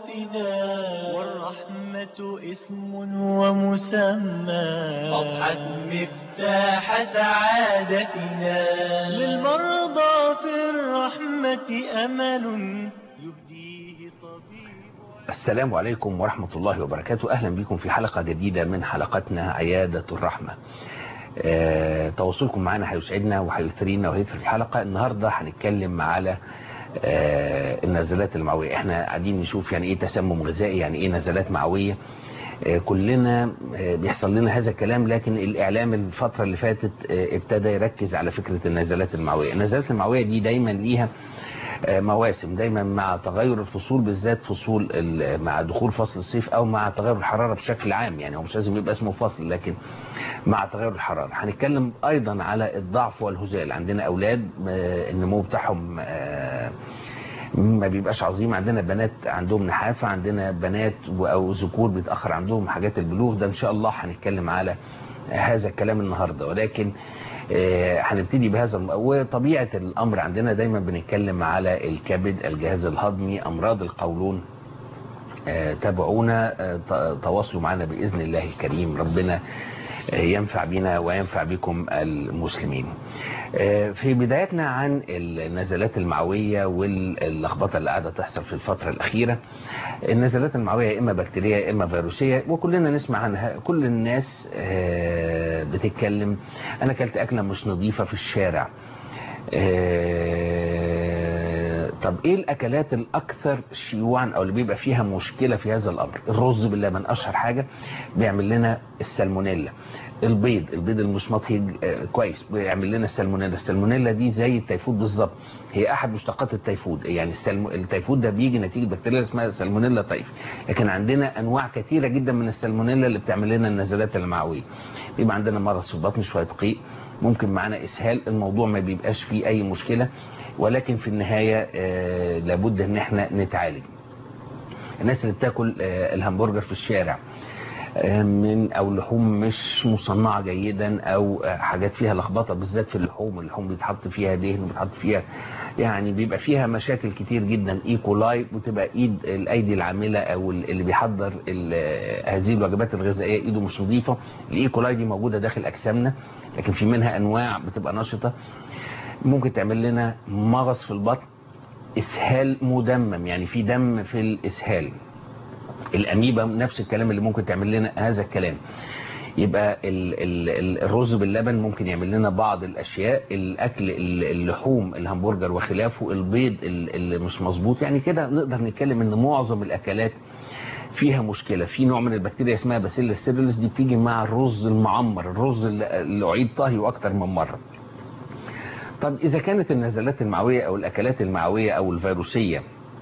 عاداتنا والرحمة اسم ومسمى أضحت مفتاح سعادتنا للمرضى في الرحمة أمل يهديه طبيب السلام عليكم ورحمة الله وبركاته أهلا بكم في حلقة جديدة من حلقتنا عيادة الرحمة آه، تواصلكم معنا هيسعدنا وهيثرينا وهيثري الحلقة النهاردة هنتكلم على آه، النزلات المعوية احنا قاعدين نشوف يعني ايه تسمم غذائي يعني ايه نزلات معوية آه، كلنا آه، بيحصل لنا هذا الكلام لكن الاعلام الفترة اللي فاتت آه، ابتدى يركز على فكرة النزلات المعوية النزلات المعوية دي دايما ليها آه، مواسم دايما مع تغير الفصول بالذات فصول ال- مع دخول فصل الصيف او مع تغير الحرارة بشكل عام يعني هو مش لازم يبقى اسمه فصل لكن مع تغير الحرارة هنتكلم ايضا على الضعف والهزال عندنا اولاد آه، النمو بتاعهم آه، ما بيبقاش عظيم عندنا بنات عندهم نحافة عندنا بنات و- او ذكور بيتأخر عندهم حاجات البلوغ ده ان شاء الله هنتكلم على هذا الكلام النهاردة ولكن آه، هنبتدي بهذا الم- وطبيعة الامر عندنا دايما بنتكلم على الكبد الجهاز الهضمي امراض القولون آه، تابعونا آه، ت- تواصلوا معنا بإذن الله الكريم ربنا آه، ينفع بنا وينفع بكم المسلمين آه، في بدايتنا عن النزلات المعوية واللخبطة اللي قاعدة تحصل في الفترة الأخيرة النزلات المعوية إما بكتيرية إما فيروسية وكلنا نسمع عنها كل الناس آه، بتتكلم أنا أكلت أكلة مش نظيفة في الشارع آه، طب ايه الاكلات الاكثر شيوعا او اللي بيبقى فيها مشكلة في هذا الامر الرز باللبن اشهر حاجة بيعمل لنا السالمونيلا البيض البيض المش مطهي آه، كويس بيعمل لنا السالمونيلا السالمونيلا دي زي التيفود بالظبط هي احد مشتقات التيفود يعني السلم... التيفود ده بيجي نتيجة بكتيريا اسمها سالمونيلا طيف لكن عندنا انواع كثيرة جدا من السالمونيلا اللي بتعمل لنا النزلات المعوية بيبقى عندنا مرض في البطن شوية قيء ممكن معانا اسهال الموضوع ما بيبقاش فيه اي مشكلة ولكن في النهاية آه، لابد ان احنا نتعالج الناس اللي بتاكل آه، الهمبرجر في الشارع آه، من او لحوم مش مصنعة جيدا او آه، حاجات فيها لخبطة بالذات في اللحوم اللحوم بيتحط فيها دهن وبيتحط فيها يعني بيبقى فيها مشاكل كتير جدا ايكولاي بتبقى ايد الايدي العاملة او اللي بيحضر ال- هذه الوجبات الغذائية ايده مش نظيفة الايكولاي دي موجودة داخل اجسامنا لكن في منها انواع بتبقى نشطة ممكن تعمل لنا مغص في البطن اسهال مدمم يعني في دم في الاسهال الاميبا نفس الكلام اللي ممكن تعمل لنا هذا الكلام يبقى ال ال ال الرز باللبن ممكن يعمل لنا بعض الاشياء الاكل ال- اللحوم الهمبرجر وخلافه البيض ال- اللي مش مظبوط يعني كده نقدر نتكلم ان معظم الاكلات فيها مشكلة في نوع من البكتيريا اسمها باسيلا ستيريلس دي بتيجي مع الرز المعمر الرز اللي اللي اعيد طهيه اكتر من مرة طب اذا كانت النزلات المعوية او الاكلات المعوية او الفيروسية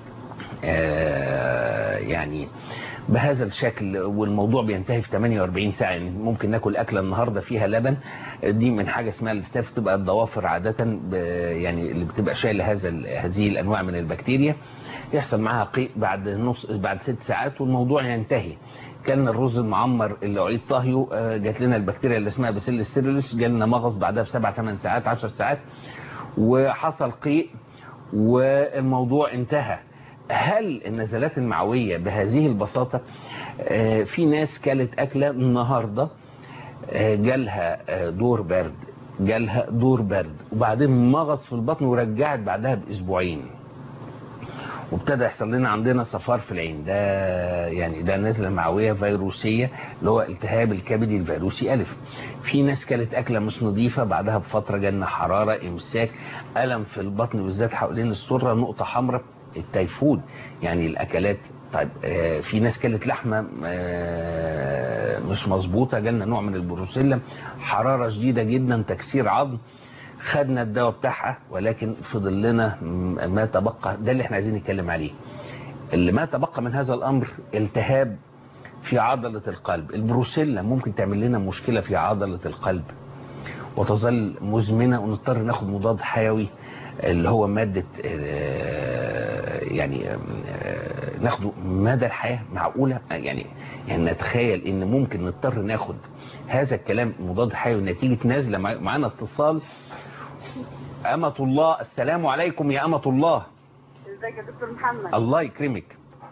آه، يعني بهذا الشكل والموضوع بينتهي في 48 ساعة يعني ممكن ناكل أكلة النهاردة فيها لبن دي من حاجة اسمها الاستاف تبقى الضوافر عادة ب- يعني اللي بتبقى شايلة هذا ال- هذه الأنواع من البكتيريا يحصل معاها قيء بعد نص بعد ست ساعات والموضوع ينتهي كلنا الرز المعمر اللي عيد طهيه آه، جات لنا البكتيريا اللي اسمها باسيل سيريلس جالنا مغص بعدها بسبع ثمان ساعات 10 ساعات وحصل قيء والموضوع انتهى هل النزلات المعوية بهذه البساطة آه، في ناس كلت أكلة النهاردة آه، جالها آه، دور برد جالها دور برد وبعدين مغص في البطن ورجعت بعدها بأسبوعين وابتدى يحصل لنا عندنا صفار في العين ده يعني ده نزله معويه فيروسيه اللي هو التهاب الكبدي الفيروسي الف في ناس كلت اكله مش نظيفه بعدها بفتره جالنا حراره امساك الم في البطن بالذات حوالين السره نقطه حمراء التيفود يعني الاكلات طيب آه، في ناس كلت لحمه آه، مش مظبوطه جالنا نوع من البروسيلا حراره شديده جدا تكسير عظم خدنا الدواء بتاعها ولكن فضل لنا م- ما تبقى ده اللي احنا عايزين نتكلم عليه اللي ما تبقى من هذا الامر التهاب في عضلة القلب البروسيلا ممكن تعمل لنا مشكلة في عضلة القلب وتظل مزمنة ونضطر ناخد مضاد حيوي اللي هو مادة آه، يعني آه، ناخده مدى الحياة معقولة يعني يعني نتخيل ان ممكن نضطر ناخد هذا الكلام مضاد حيوي نتيجة نازلة مع- معانا اتصال أمة الله السلام عليكم يا أمة الله ازيك يا دكتور محمد الله يكرمك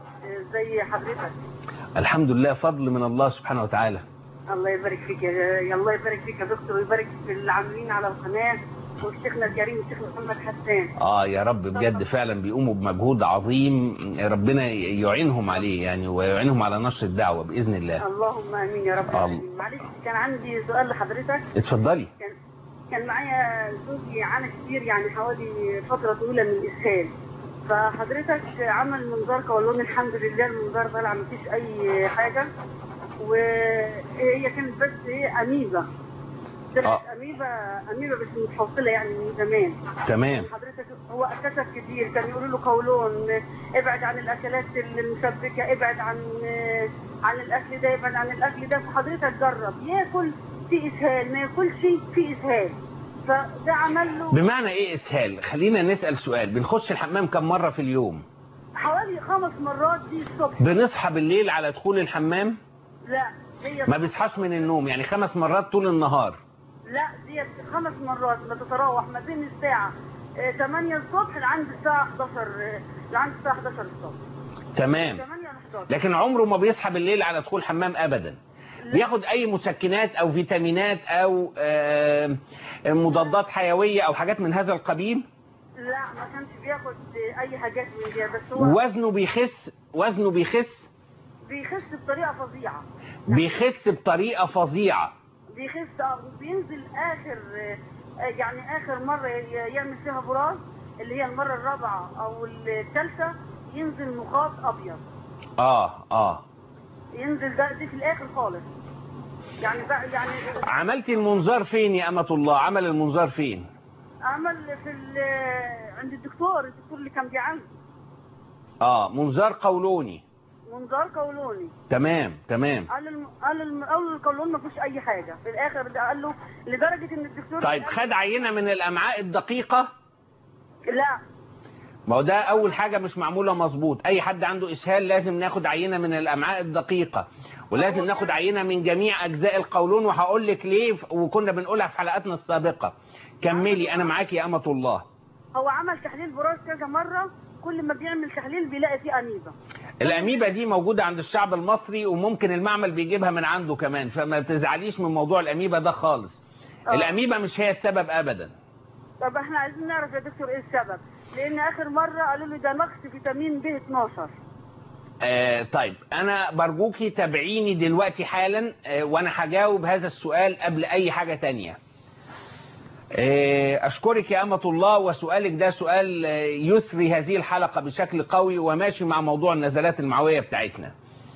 ازي حضرتك الحمد لله فضل من الله سبحانه وتعالى الله يبارك فيك يا يا الله يبارك فيك يا دكتور ويبارك في العاملين على القناه وشيخنا الكريم الشيخ محمد حسان اه يا رب بجد فعلا بيقوموا بمجهود عظيم ربنا يعينهم عليه يعني ويعينهم على نشر الدعوة بإذن الله اللهم امين يا رب العالمين معلش كان عندي سؤال لحضرتك اتفضلي كان كان معايا زوجي عانى كتير يعني حوالي فتره طويله من الاسهال فحضرتك عمل منظار قولون الحمد لله المنظار طلع مفيش اي حاجه وهي كانت بس ايه اميبا طلعت آه. اميبا اميبا بس متحصله يعني من زمان تمام حضرتك هو اكتشف كتير كان يقولوا له قولون ابعد عن الاكلات المسبكه ابعد عن عن الاكل ده ابعد عن الاكل ده فحضرتك جرب ياكل في اسهال ما ياكلش في اسهال فده عمل له بمعنى ايه اسهال خلينا نسأل سؤال بنخش الحمام كم مرة في اليوم حوالي خمس مرات دي الصبح بنصحى بالليل على دخول الحمام لا هي ما بيصحاش من النوم يعني خمس مرات طول النهار لا دي خمس مرات بتتراوح ما بين الساعه آه، 8 الصبح لعند الساعه 11 آه، لعند الساعه 11 الصبح تمام 8 ل 11 لكن عمره ما بيصحى بالليل على دخول حمام ابدا بياخد اي مسكنات او فيتامينات او آه، مضادات حيوية او حاجات من هذا القبيل لا ما كانش بياخد اي حاجات من دي بس هو وزنه بيخس وزنه بيخس بيخس بطريقه فظيعه بيخس بطريقة فظيعة بيخس اه وبينزل اخر آه، يعني اخر مره ي- يعمل فيها براز اللي هي المره الرابعه او الثالثه ينزل مخاط ابيض اه اه ينزل ده دي في الاخر خالص يعني بقى يعني عملتي المنظار فين يا أمة الله عمل المنظار فين عمل في ال- عند الدكتور الدكتور اللي كان بيعالج اه منظار قولوني منظار قولوني تمام تمام قال الم... قال الم... قال القولون ما فيهوش اي حاجه في الاخر ده قال له لدرجه ان الدكتور طيب قال- خد عينة من الأمعاء الدقيقة لا ما هو ده أول حاجة مش معمولة مظبوط أي حد عنده إسهال لازم ناخد عينة من الأمعاء الدقيقة ولازم ناخد عينة من جميع أجزاء القولون وهقول لك ليه وكنا بنقولها في حلقاتنا السابقة كملي أنا معاك يا أمة الله هو عمل تحليل براز كذا مره كل ما بيعمل تحليل بيلاقي فيه انيبا الأميبا دي موجودة عند الشعب المصري وممكن المعمل بيجيبها من عنده كمان فما تزعليش من موضوع الأميبا ده خالص آه. الأميبا مش هي السبب أبدا طب احنا عايزين نعرف يا دكتور ايه السبب لان اخر مره قالوا لي ده نقص فيتامين ب 12 آه طيب أنا برجوكي تابعيني دلوقتي حالا آه وأنا هجاوب هذا السؤال قبل أي حاجة تانية آه أشكرك يا أمة الله وسؤالك ده سؤال آه، يسري هذه الحلقة بشكل قوي وماشي مع موضوع النزلات المعوية بتاعتنا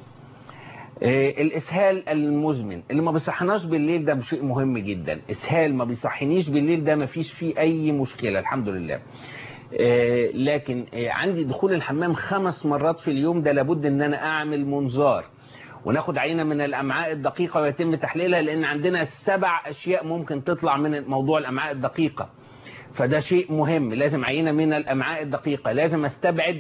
آه، الإسهال المزمن اللي ما بيصحناش بالليل ده شيء مهم جدا إسهال ما بيصحنيش بالليل ده ما فيش فيه أي مشكلة الحمد لله آه، لكن آه، عندي دخول الحمام خمس مرات في اليوم ده لابد ان انا اعمل منظار وناخد عينة من الامعاء الدقيقة ويتم تحليلها لان عندنا سبع اشياء ممكن تطلع من موضوع الامعاء الدقيقة فده شيء مهم لازم عينة من الامعاء الدقيقة لازم استبعد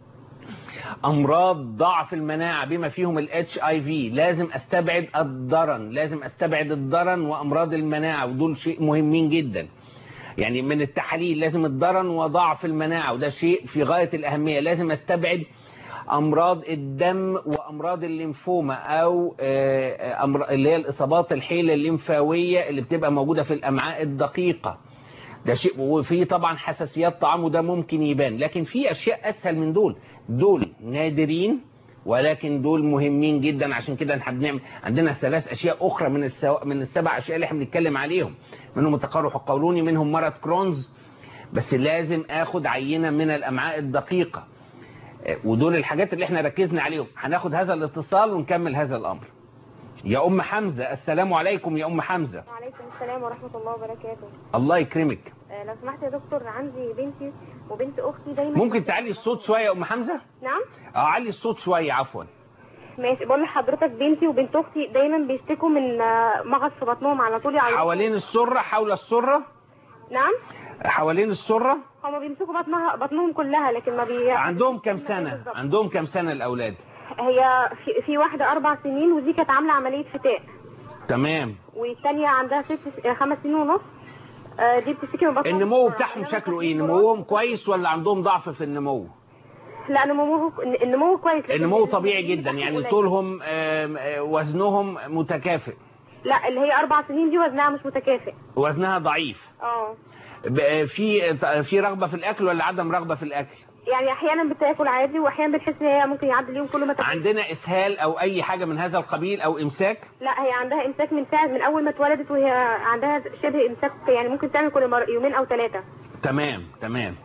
امراض ضعف المناعة بما فيهم الاتش اي في لازم استبعد الضرن لازم استبعد الضرن وامراض المناعة ودول شيء مهمين جدا يعني من التحاليل لازم الضرن وضعف المناعة وده شيء في غاية الأهمية لازم استبعد أمراض الدم وأمراض الليمفوما أو آه، أمر- اللي هي الإصابات الحيلة الليمفاوية اللي بتبقى موجودة في الأمعاء الدقيقة ده شيء وفي طبعا حساسيات طعام وده ممكن يبان لكن في أشياء أسهل من دول دول نادرين ولكن دول مهمين جدا عشان كده احنا بنعمل عندنا ثلاث اشياء اخرى من السو... من السبع اشياء اللي احنا بنتكلم عليهم منهم التقرح القولوني منهم مرض كرونز بس لازم اخد عينة من الامعاء الدقيقة اه، ودول الحاجات اللي احنا ركزنا عليهم هناخد هذا الاتصال ونكمل هذا الامر يا ام حمزة السلام عليكم يا ام حمزة وعليكم السلام ورحمة الله وبركاته الله يكرمك آه، لو سمحت يا دكتور عندي بنتي وبنت أختي دايما ممكن تعلي الصوت شوية يا ام حمزة نعم اه علي الصوت شوية عفوا ماشي بقول لحضرتك بنتي وبنت أختي دايما بيشتكوا من آه، مغص في بطنهم على طول يعيطوا حوالين السرة حول السرة نعم حوالين السرة هما بيمسكوا بطنها بطنهم كلها لكن ما بي عندهم كام إيه سنة بالظبط؟ عندهم كام سنة الأولاد هي في, في واحدة أربع سنين ودي كانت عاملة عملية فتاء تمام والتانية عندها ست آه، خمس سنين ونص آه، دي بتشتكي من بطنها النمو بتاعهم شكله ايه نموهم كويس ولا عندهم ضعف في النمو لا نموه النمو كويس لكن النمو ال- طبيعي اللي جدا تحت يعني قليل. طولهم آم، آه، وزنهم متكافئ لا اللي هي اربع سنين دي وزنها مش متكافئ وزنها ضعيف اه ب- في في رغبة في الأكل ولا عدم رغبة في الأكل يعني احيانا بتاكل عادي واحيانا بتحس ان هي ممكن يعدي اليوم كله ما تاكلش عندنا إسهال أو أي حاجة من هذا القبيل أو إمساك لا هي عندها امساك من ساعه من اول ما اتولدت وهي عندها شبه امساك يعني ممكن تعمل كل مره يومين او ثلاثه تمام تمام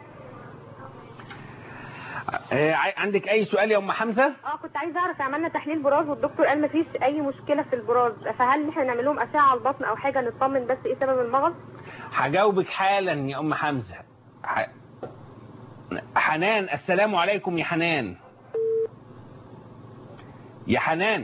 آه، ع- عندك أي سؤال يا أم حمزة اه كنت عايزه اعرف عملنا تحليل براز والدكتور قال مفيش اي مشكله في البراز فهل احنا نعمل لهم اشعه على البطن او حاجه نطمن بس ايه سبب المغص هجاوبك حالا يا أم حمزة ح... حنان السلام عليكم يا حنان يا حنان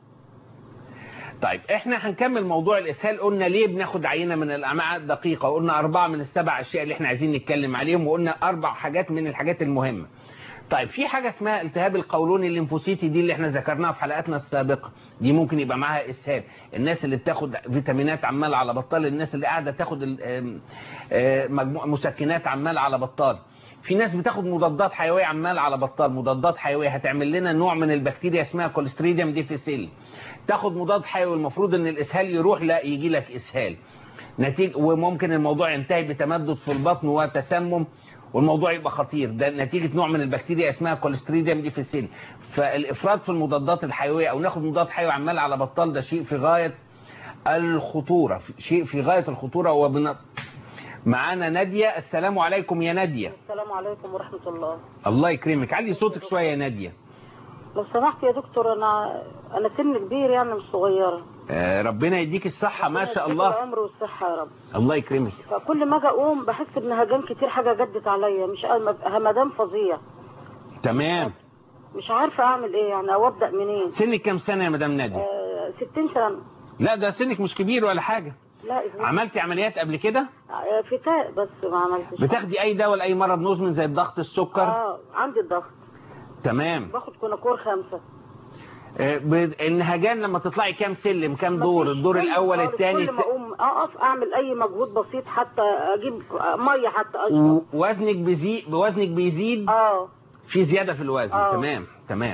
طيب احنا هنكمل موضوع الاسهال قلنا ليه بناخد عينه من الامعاء الدقيقه وقلنا اربعه من السبع اشياء اللي احنا عايزين نتكلم عليهم وقلنا اربع حاجات من الحاجات المهمه طيب في حاجه اسمها التهاب القولوني الليمفوسيتي دي اللي احنا ذكرناها في حلقاتنا السابقه دي ممكن يبقى معاها اسهال الناس اللي بتاخد فيتامينات عمال على بطال الناس اللي قاعده تاخد ال- آم، آه، مجموعه مسكنات عمال على بطال في ناس بتاخد مضادات حيويه عمال على بطال مضادات حيويه هتعمل لنا نوع من البكتيريا اسمها كوليستريديوم ديفيسيل تاخد مضاد حيوي المفروض ان الاسهال يروح لا يجي لك اسهال نتيجة وممكن الموضوع ينتهي بتمدد في البطن وتسمم والموضوع يبقى خطير ده نتيجة نوع من البكتيريا اسمها كوليستريديوم ديفيسيل فالافراط في المضادات الحيوية او ناخد مضاد حيوي عمال على بطال ده شيء في غاية الخطورة في- شيء في غاية الخطورة وبن... معانا نادية السلام عليكم يا نادية السلام عليكم ورحمة الله الله يكرمك علي صوتك شوية يا نادية لو سمحت يا دكتور أنا أنا سن كبير يعني مش صغيرة آه، ربنا يديك الصحة ما شاء ربنا الله يديك العمر والصحة يا رب الله يكرمك فكل ما أجي أقوم بحس إن هجان كتير حاجة جدت عليا مش همدان فظيع تمام مش عارفة أعمل إيه يعني أو أبدأ منين سنك كام سنة يا مدام نادية آه 60 سنة لا ده سنك مش كبير ولا حاجة لا إذن عملتي عمليات قبل كده آه فتاء بس ما عملتش بتاخدي اي دواء لاي مرض مزمن زي الضغط السكر آه عندي الضغط تمام باخد كوناكور خمسة آه، ب- النهجان لما تطلعي كام سلم كام دور مفيش الدور أي الاول خالص. الثاني كل ما أقوم أقف أعمل أي مجهود بسيط حتى أجيب مية حتى أشرب وزنك بيزيد وزنك بيزيد آه في زياده في الوزن آه. تمام تمام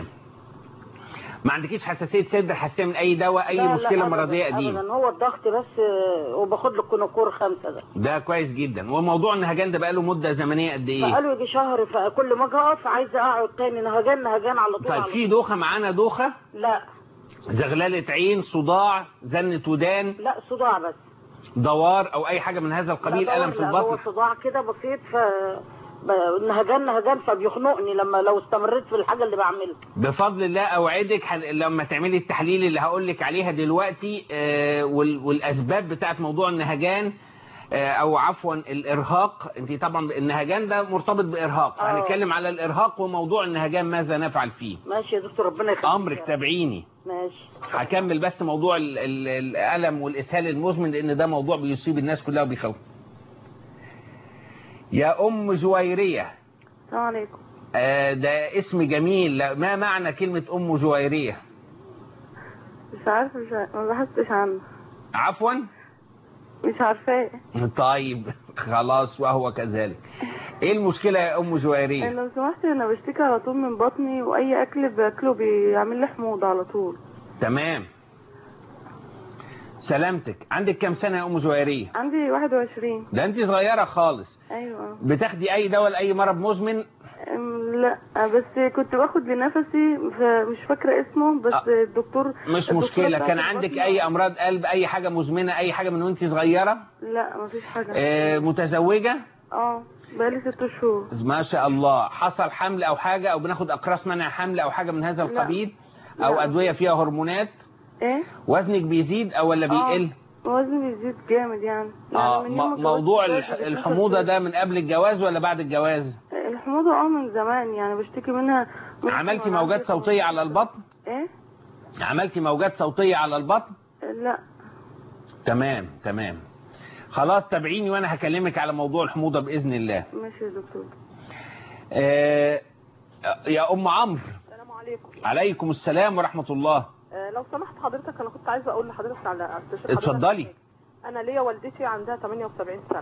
ما عندكيش حساسيه صدر حساسيه من اي دواء اي لا، لا، مشكله أبداً، مرضيه قديمه ابدا هو الضغط بس آه، وباخد له كونوكور خمسه ده ده كويس جدا وموضوع النهجان ده بقاله مده زمنيه قد ايه فقالوا يجي شهر فكل ما اجي اقف عايزه اقعد تاني نهجان نهجان على طول طيب على في دوخه معانا دوخه طول. لا زغلله عين صداع زنه ودان لا صداع بس دوار او اي حاجه من هذا القبيل لا الم في لا، هو البطن صداع كده بسيط ف ب- نهجان نهجان فبيخنقني لما لو استمريت في الحاجه اللي بعملها بفضل الله اوعدك هن- لما تعملي التحليل اللي هقول لك عليها دلوقتي آه، وال- والاسباب بتاعت موضوع النهجان آه، او عفوا الارهاق انت طبعا النهجان ده مرتبط بارهاق آه. هنتكلم على الارهاق وموضوع النهجان ماذا نفعل فيه ماشي يا دكتور ربنا يخليك امرك يا رب. تابعيني ماشي هكمل بس موضوع ال- ال- الالم والاسهال المزمن لان ده موضوع بيصيب الناس كلها وبيخوف يا ام جويريه السلام عليكم آه، ده اسم جميل لا- ما معنى كلمه ام جويريه مش عارفه مش عارفة. ما بحثتش عنه عفوا مش عارفاه طيب خلاص وهو كذلك ايه المشكلة يا ام جويرية لو سمحت انا بشتكي على طول من بطني واي اكل باكله بيعمل لي حموضه على طول تمام سلامتك عندك كام سنة يا ام جويرية عندي 21 ده انت صغيرة خالص ايوه بتاخدي اي دواء لاي مرض مزمن أم، لا بس كنت باخد لنفسي فمش فاكره اسمه بس آه. الدكتور مش الدكتورة مشكلة بتاعت كان عندك البطن- اي امراض قلب اي حاجة مزمنة اي حاجة من وانت صغيرة لا مفيش حاجه آه متزوجة اه بقالي ست شهور ما شاء الله حصل حمل او حاجة او بناخد اقراص منع حمل او حاجة من هذا لا. القبيل او لا. ادوية فيها هرمونات ايه وزنك بيزيد او ولا آه. بيقل وزني بيزيد جامد يعني, اه يعني من يوم م- ما موضوع اتجوزت الح- بقيت الحموضة بتنفس ده من قبل الجواز ولا بعد الجواز الحموضه اه من زمان يعني بشتكي منها من عملتي وأنا موجات عندي صوتية على البطن ايه عملتي موجات صوتية على البطن لا تمام تمام خلاص تابعيني وانا هكلمك على موضوع الحموضة بإذن الله ماشي يا دكتور آه يا ام عمرو السلام عليكم عليكم السلام ورحمة الله آه، لو سمحت حضرتك انا كنت عايزه اقول لحضرتك على استشير حضرتك اتفضلي انا ليا والدتي عندها 78 سنه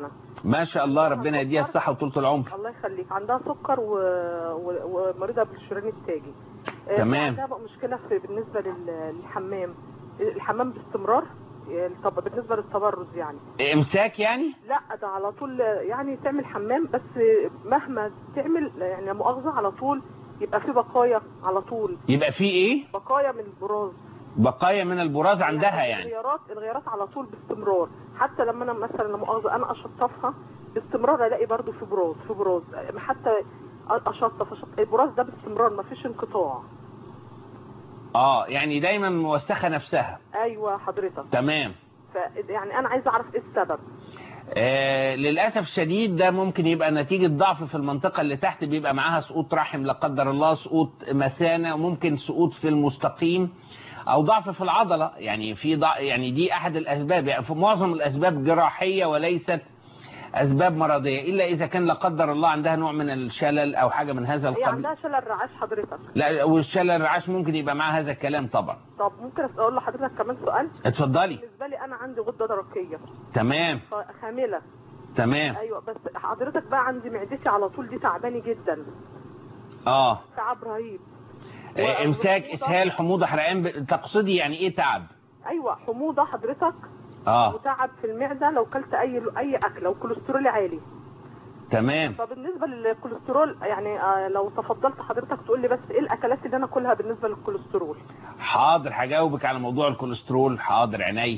ما شاء الله ربنا يديها الصحه وطولة العمر الله يخليك عندها سكر و... و... ومريضه بالشريان التاجي آه، تمام. في عندها بقى مشكله في بالنسبه لل... للحمام الحمام باستمرار آه، طب بالنسبه للتبرز يعني امساك يعني لا ده على طول يعني تعمل حمام بس مهما تعمل يعني لا مؤاخذه على طول يبقى في بقايا على طول يبقى في ايه بقايا من البراز بقايا من البراز عندها يعني الغيارات الغيارات على طول باستمرار حتى لما انا مثلا لا مؤاخذه انا اشطفها باستمرار الاقي برضو في براز في براز حتى اشطف اشطف البراز ده باستمرار ما فيش انقطاع اه يعني دايما موسخه نفسها ايوه حضرتك تمام ف يعني انا عايزه اعرف ايه السبب آه للأسف الشديد ده ممكن يبقى نتيجة ضعف في المنطقة اللي تحت بيبقى معاها سقوط رحم لا قدر الله سقوط مثانة وممكن سقوط في المستقيم أو ضعف في العضلة يعني في ضع يعني دي أحد الأسباب يعني في معظم الأسباب جراحية وليست أسباب مرضية إلا إذا كان لا قدر الله عندها نوع من الشلل أو حاجة من هذا هي القبيل عندها شلل رعاش حضرتك لا والشلل الرعاش ممكن يبقى معاها هذا الكلام طبعا طب ممكن اقول لحضرتك كمان سؤال اتفضلي بالنسبه لي انا عندي غده درقيه تمام ف- خامله تمام ايوه بس حضرتك بقى عندي معدتي على طول دي تعباني جدا اه تعب رهيب آه، امساك وحموضة. اسهال حموضه حرقان ب- تقصدي يعني ايه تعب ايوه حموضه حضرتك اه وتعب في المعده لو كلت اي اي اكله وكوليسترول عالي تمام فبالنسبه للكوليسترول يعني آه، لو تفضلت حضرتك تقول لي بس ايه الاكلات اللي انا اكلها بالنسبه للكوليسترول حاضر هجاوبك على موضوع الكوليسترول حاضر عينيا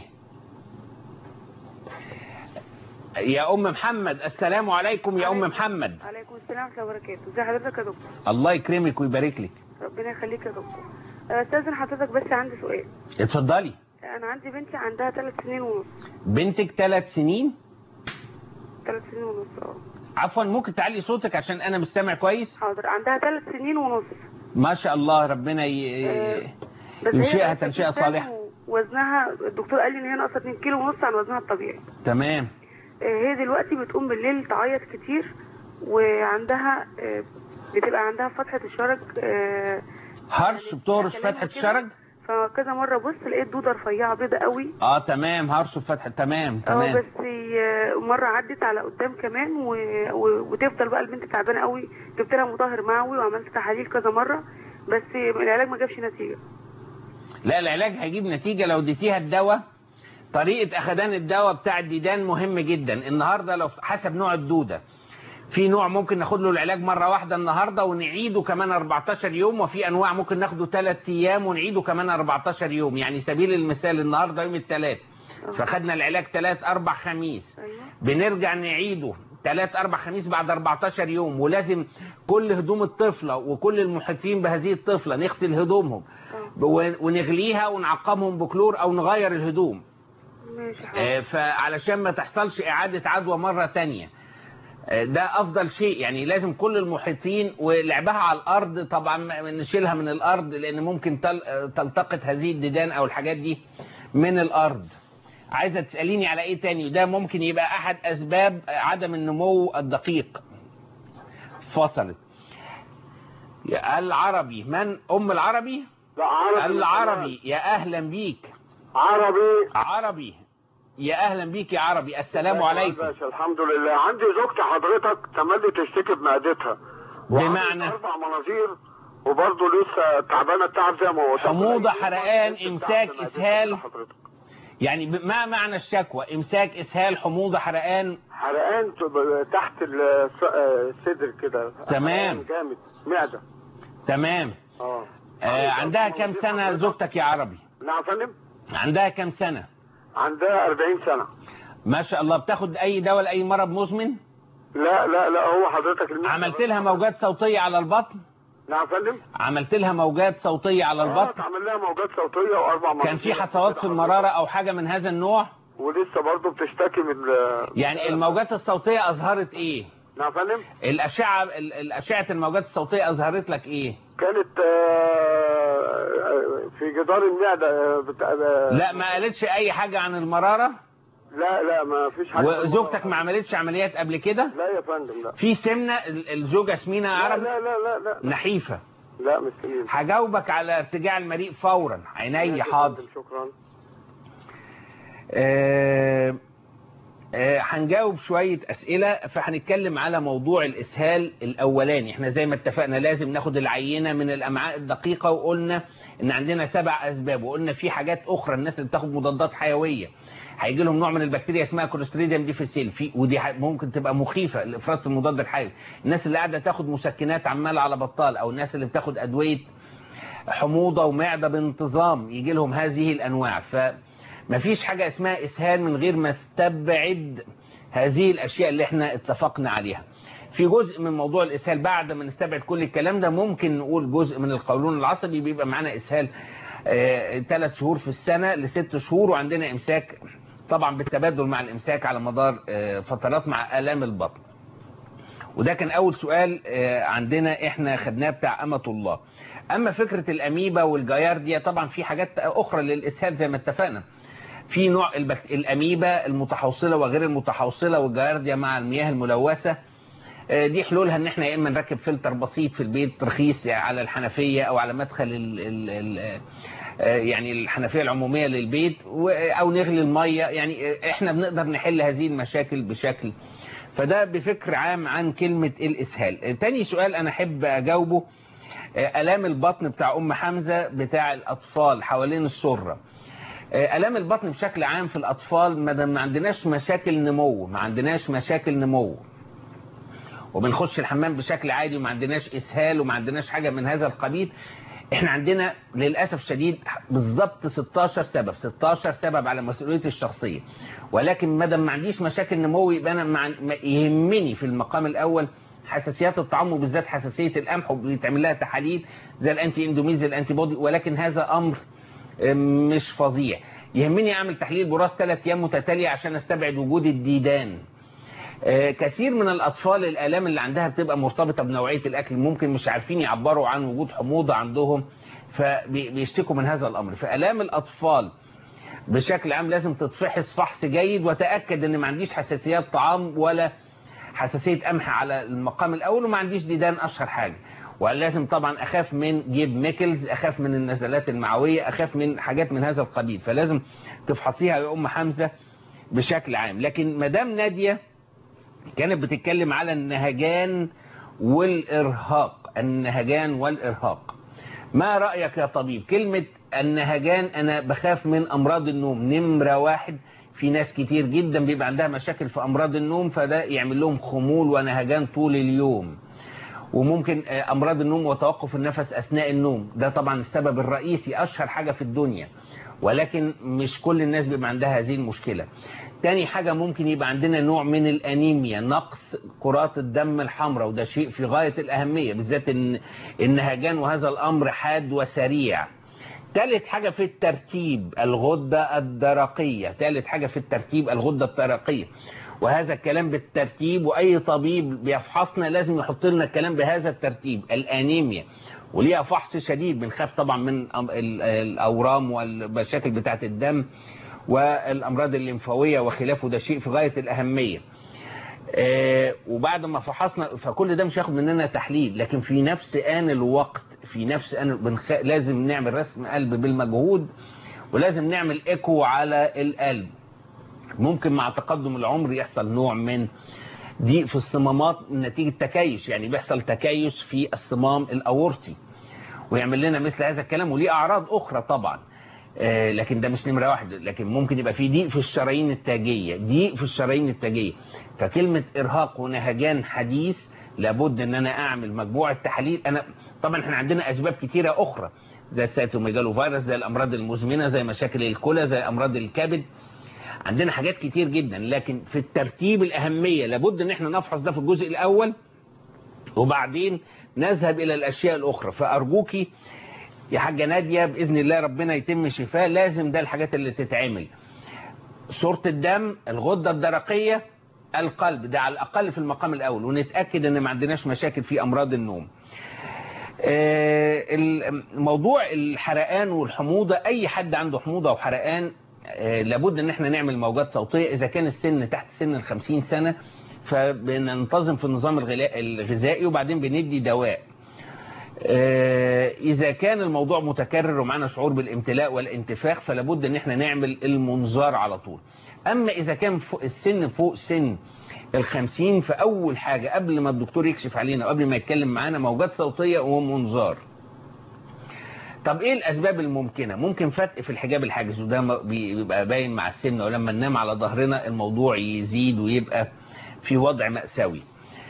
يا ام محمد السلام عليكم يا ام محمد عليكم السلام ورحمه الله وبركاته ازي حضرتك يا دكتور الله يكرمك ويبارك لك ربنا يخليك يا دكتور آه، استاذن حضرتك بس عندي سؤال اتفضلي انا عندي بنتي عندها ثلاث سنين ونص بنتك ثلاث سنين ثلاث سنين ونص اه عفوا ممكن تعلي صوتك عشان انا مش سامع كويس حاضر عندها ثلاث سنين ونص ما شاء الله ربنا ي... آه، بس هي ينشئها ناقصة تنشئة جسم صالحة. وزنها الدكتور قال لي ان هي ناقصه 2 كيلو ونص عن وزنها الطبيعي تمام آه، هي دلوقتي بتقوم بالليل تعيط كتير وعندها آه، بتبقى عندها فتحة الشرج آه، هرش بتهرش كلام فتحة وكده. الشرج فكذا مرة بص لقيت دودة رفيعة بيضة قوي اه تمام هرش فتحة تمام اه تمام بس آه، مرة عدت على قدام كمان و... و... وتفضل بقى البنت تعبانة قوي جبت لها مطهر معوي وعملت تحاليل كذا مرة بس العلاج ما جابش نتيجة لا العلاج هيجيب نتيجة لو اديتيها الدواء طريقة أخدان الدواء بتاع الديدان مهم جدا النهاردة لو حسب نوع الدودة في نوع ممكن ناخد له العلاج مرة واحدة النهاردة ونعيده كمان 14 يوم وفي أنواع ممكن ناخده 3 أيام ونعيده كمان 14 يوم يعني سبيل المثال النهاردة يوم الثلاث فخدنا العلاج 3 4 خميس ايوه بنرجع نعيده 3 4 خميس بعد 14 يوم ولازم كل هدوم الطفلة وكل المحيطين بهذه الطفلة نغسل هدومهم ون- ونغليها ونعقمهم بكلور او نغير الهدوم ماشي حاضر آه، فعلشان ما تحصلش اعادة عدوى مرة تانية آه، ده افضل شيء يعني لازم كل المحيطين ولعبها على الارض طبعا ما- نشيلها من الارض لان ممكن تل- آه، تلتقط هذه الديدان او الحاجات دي من الارض عايزة تسأليني على ايه تاني وده ممكن يبقى احد اسباب عدم النمو الدقيق فصلت يا العربي من ام العربي لا عربي العربي يا اهلا بيك عربي عربي يا اهلا بيك يا عربي السلام عليكم باشا الحمد لله عندي زوجتي حضرتك تملي تشتكي بمعدتها بمعنى؟ وعندي اربع مناظير وبرضه لسه تعبانه التعب زي ما هو حموضة، طب حرقان، التعب إمساك، في معدتها إسهال. حضرتك. يعني ب- ما معنى الشكوى امساك اسهال حموضه حرقان حرقان تبقى تحت الص- الصدر كده تمام. حرقان جامد معده تمام اه آه عندها عندي كام مناظير سنه حضرتك. زوجتك يا عربي نعم يا فندم عندها كام سنه عندها 40 سنه ما شاء الله بتاخد اي دواء لاي مرض مزمن لا لا لا هو حضرتك المعدة عملت لها موجات صوتيه على البطن نعم يا فندم عملت لها موجات صوتيه على اه البطن اتعمل لها موجات صوتيه واربع كان مناظير في حصوات كده في حضرتك. المراره او حاجه من هذا النوع ولسه برضه بتشتكي من يعني الموجات الصوتيه اظهرت ايه نعم يا فندم الاشعه ال- الاشعه الموجات الصوتيه اظهرت لك ايه كانت آه، في جدار المعدة آه، بتاع آه، لا ما قالتش اي حاجه عن المراره لا لا ما فيش حاجة وزوجتك ما عملتش عمليات قبل كده لا يا فندم لا في سمنه ال- الزوجه سمينه يا لا عربي لا لا لا لا نحيفه لا مش سليم هجاوبك على ارتجاع المريء فورا عيني ماشي يا حاضر فندم، شكرا آه، آه، هنجاوب شوية أسئلة فهنتكلم على موضوع الإسهال الأولاني احنا زي ما اتفقنا لازم ناخد العينة من الأمعاء الدقيقة وقلنا إن عندنا سبع أسباب وقلنا في حاجات أخرى الناس اللي بتاخد مضادات حيوية هيجي لهم نوع من البكتيريا اسمها كوليستريديوم ديفيسيل في ودي ح- ممكن تبقى مخيفة لإفراط المضاد الحيوي الناس اللي قاعدة تاخد مسكنات عمال على بطال أو الناس اللي بتاخد أدوية حموضة ومعدة بانتظام يجي لهم هذه الأنواع فمفيش حاجة اسمها إسهال من غير ما استبعد هذه الأشياء اللي احنا اتفقنا عليها في جزء من موضوع الإسهال بعد ما نستبعد كل الكلام ده ممكن نقول جزء من القولون العصبي بيبقى معانا إسهال ثلاث شهور في السنة لست شهور وعندنا إمساك طبعا بالتبادل مع الإمساك على مدار آه، فترات مع آلام البطن وده كان أول سؤال آه، عندنا احنا خدناه بتاع أمة الله أما فكرة الأميبا والجيارديا طبعا في حاجات أخرى للإسهال زي ما اتفقنا في نوع البكت... الأميبا المتحوصلة وغير المتحوصلة والجيارديا مع المياه الملوثة آه، دي حلولها ان احنا يا اما نركب فلتر بسيط في البيت رخيص على الحنفية او على مدخل ال ال ال آه، يعني الحنفية العمومية للبيت و- او نغلي المية يعني آه، احنا بنقدر نحل هذه المشاكل بشكل فده بفكر عام عن كلمة الاسهال آه، تاني سؤال انا احب اجاوبه آه، الام البطن بتاع ام حمزة بتاع الاطفال حوالين السرة آه، الام البطن بشكل عام في الاطفال ما دام ما عندناش مشاكل نمو ما عندناش مشاكل نمو وبنخش الحمام بشكل عادي وما عندناش اسهال وما عندناش حاجه من هذا القبيل احنا عندنا للاسف شديد بالظبط 16 سبب 16 سبب على مسؤوليتي الشخصيه ولكن ما دام ما عنديش مشاكل نمو يبقى انا مع... ما يهمني في المقام الاول حساسيات الطعام وبالذات حساسيه القمح وبيتعمل لها تحاليل زي الانتي اندوميز الانتي بودي ولكن هذا امر آم، مش فظيع يهمني اعمل تحليل براس ثلاث ايام متتاليه عشان استبعد وجود الديدان آه، كثير من الأطفال الآلام اللي عندها بتبقى مرتبطة بنوعية الأكل ممكن مش عارفين يعبروا عن وجود حموضة عندهم فبيشتكوا من هذا الأمر فآلام الأطفال بشكل عام لازم تتفحص فحص جيد وتأكد ان ما عنديش حساسيات طعام ولا حساسية قمح على المقام الأول وما عنديش ديدان أشهر حاجة ولازم طبعا أخاف من جيب ميكلز أخاف من النزلات المعوية أخاف من حاجات من هذا القبيل فلازم تفحصيها يا أم حمزة بشكل عام لكن مدام نادية كانت بتتكلم على النهجان والإرهاق النهجان والإرهاق ما رأيك يا طبيب كلمة النهجان أنا بخاف من أمراض النوم نمرة واحد في ناس كتير جدا بيبقى عندها مشاكل في أمراض النوم فده يعمل لهم خمول ونهجان طول اليوم وممكن آه، أمراض النوم وتوقف النفس أثناء النوم ده طبعا السبب الرئيسي أشهر حاجة في الدنيا ولكن مش كل الناس بيبقى عندها هذه المشكلة تاني حاجة ممكن يبقى عندنا نوع من الأنيميا نقص كرات الدم الحمراء وده شيء في غاية الأهمية بالذات إن النهجان وهذا الأمر حاد وسريع ثالث حاجة في الترتيب الغدة الدرقية ثالث حاجة في الترتيب الغدة الدرقية وهذا الكلام بالترتيب وأي طبيب بيفحصنا لازم يحط لنا الكلام بهذا الترتيب الأنيميا وليها فحص شديد بنخاف طبعا من أم- ال- الأورام والمشاكل بتاعة الدم والأمراض الليمفاوية وخلافه ده شيء في غاية الأهمية آه، وبعد ما فحصنا فكل ده مش هياخد مننا تحليل لكن في نفس آن الوقت في نفس آن بنخ... لازم نعمل رسم قلب بالمجهود ولازم نعمل ايكو على القلب ممكن مع تقدم العمر يحصل نوع من ضيق في الصمامات نتيجة تكيس يعني بيحصل تكيس في الصمام الأورطي ويعمل لنا مثل هذا الكلام وليه أعراض أخرى طبعا آه، لكن ده مش نمرة واحد لكن ممكن يبقى في ضيق في الشرايين التاجية ضيق في الشرايين التاجية فكلمة إرهاق ونهجان حديث لابد ان انا اعمل مجموعة تحاليل انا طبعا احنا عندنا اسباب كتيرة اخرى زي السيتوميجالو فيروس زي الامراض المزمنة زي مشاكل الكلى زي امراض الكبد عندنا حاجات كتير جدا لكن في الترتيب الاهمية لابد ان احنا نفحص ده في الجزء الاول وبعدين نذهب الى الاشياء الاخرى فارجوكي يا حاجة نادية بإذن الله ربنا يتم شفاء لازم ده الحاجات اللي تتعمل صورة الدم الغدة الدرقية القلب ده على الأقل في المقام الأول ونتأكد ان ما عندناش مشاكل في أمراض النوم آه، الموضوع الحرقان والحموضة أي حد عنده حموضة وحرقان آه، لابد ان احنا نعمل موجات صوتية إذا كان السن تحت سن الخمسين سنة فبننتظم في النظام الغلا- الغذائي وبعدين بندي دواء آه، إذا كان الموضوع متكرر ومعنا شعور بالامتلاء والانتفاخ فلابد ان احنا نعمل المنظار على طول اما اذا كان فوق السن فوق سن الخمسين فاول حاجة قبل ما الدكتور يكشف علينا وقبل ما يتكلم معانا موجات صوتية ومنظار طب ايه الاسباب الممكنة ممكن فتق في الحجاب الحاجز وده م- بيبقى باين مع السن ولما ننام على ظهرنا الموضوع يزيد ويبقى في وضع مأساوي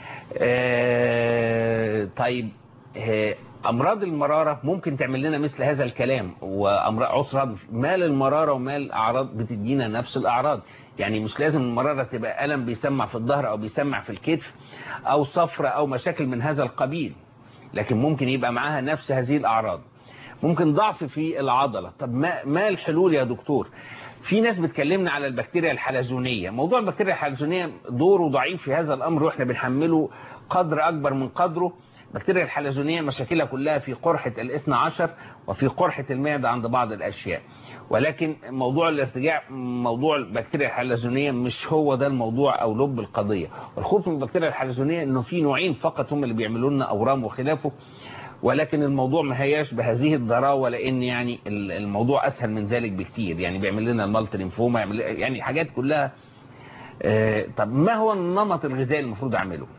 آه، طيب آه، امراض المراره ممكن تعمل لنا مثل هذا الكلام وامراض عسر مال المراره ومال الاعراض بتدينا نفس الاعراض يعني مش لازم المراره تبقى الم بيسمع في الظهر او بيسمع في الكتف او صفرة او مشاكل من هذا القبيل لكن ممكن يبقى معاها نفس هذه الاعراض ممكن ضعف في العضله طب ما, ما الحلول يا دكتور في ناس بتكلمنا على البكتيريا الحلزونيه موضوع البكتيريا الحلزونيه دوره ضعيف في هذا الامر واحنا بنحمله قدر اكبر من قدره البكتيريا الحلزونية مشاكلها كلها في قرحة الاثنى عشر وفي قرحة المعدة عند بعض الأشياء ولكن موضوع الارتجاع موضوع البكتيريا الحلزونية مش هو ده الموضوع أو لب القضية والخوف من البكتيريا الحلزونية أنه في نوعين فقط هم اللي بيعملوا لنا أورام وخلافه ولكن الموضوع ما هياش بهذه الضراوة لأن يعني الموضوع أسهل من ذلك بكتير يعني بيعمل لنا المالت لينفوما يعمل يعني حاجات كلها آه، طب ما هو النمط الغذائي المفروض أعمله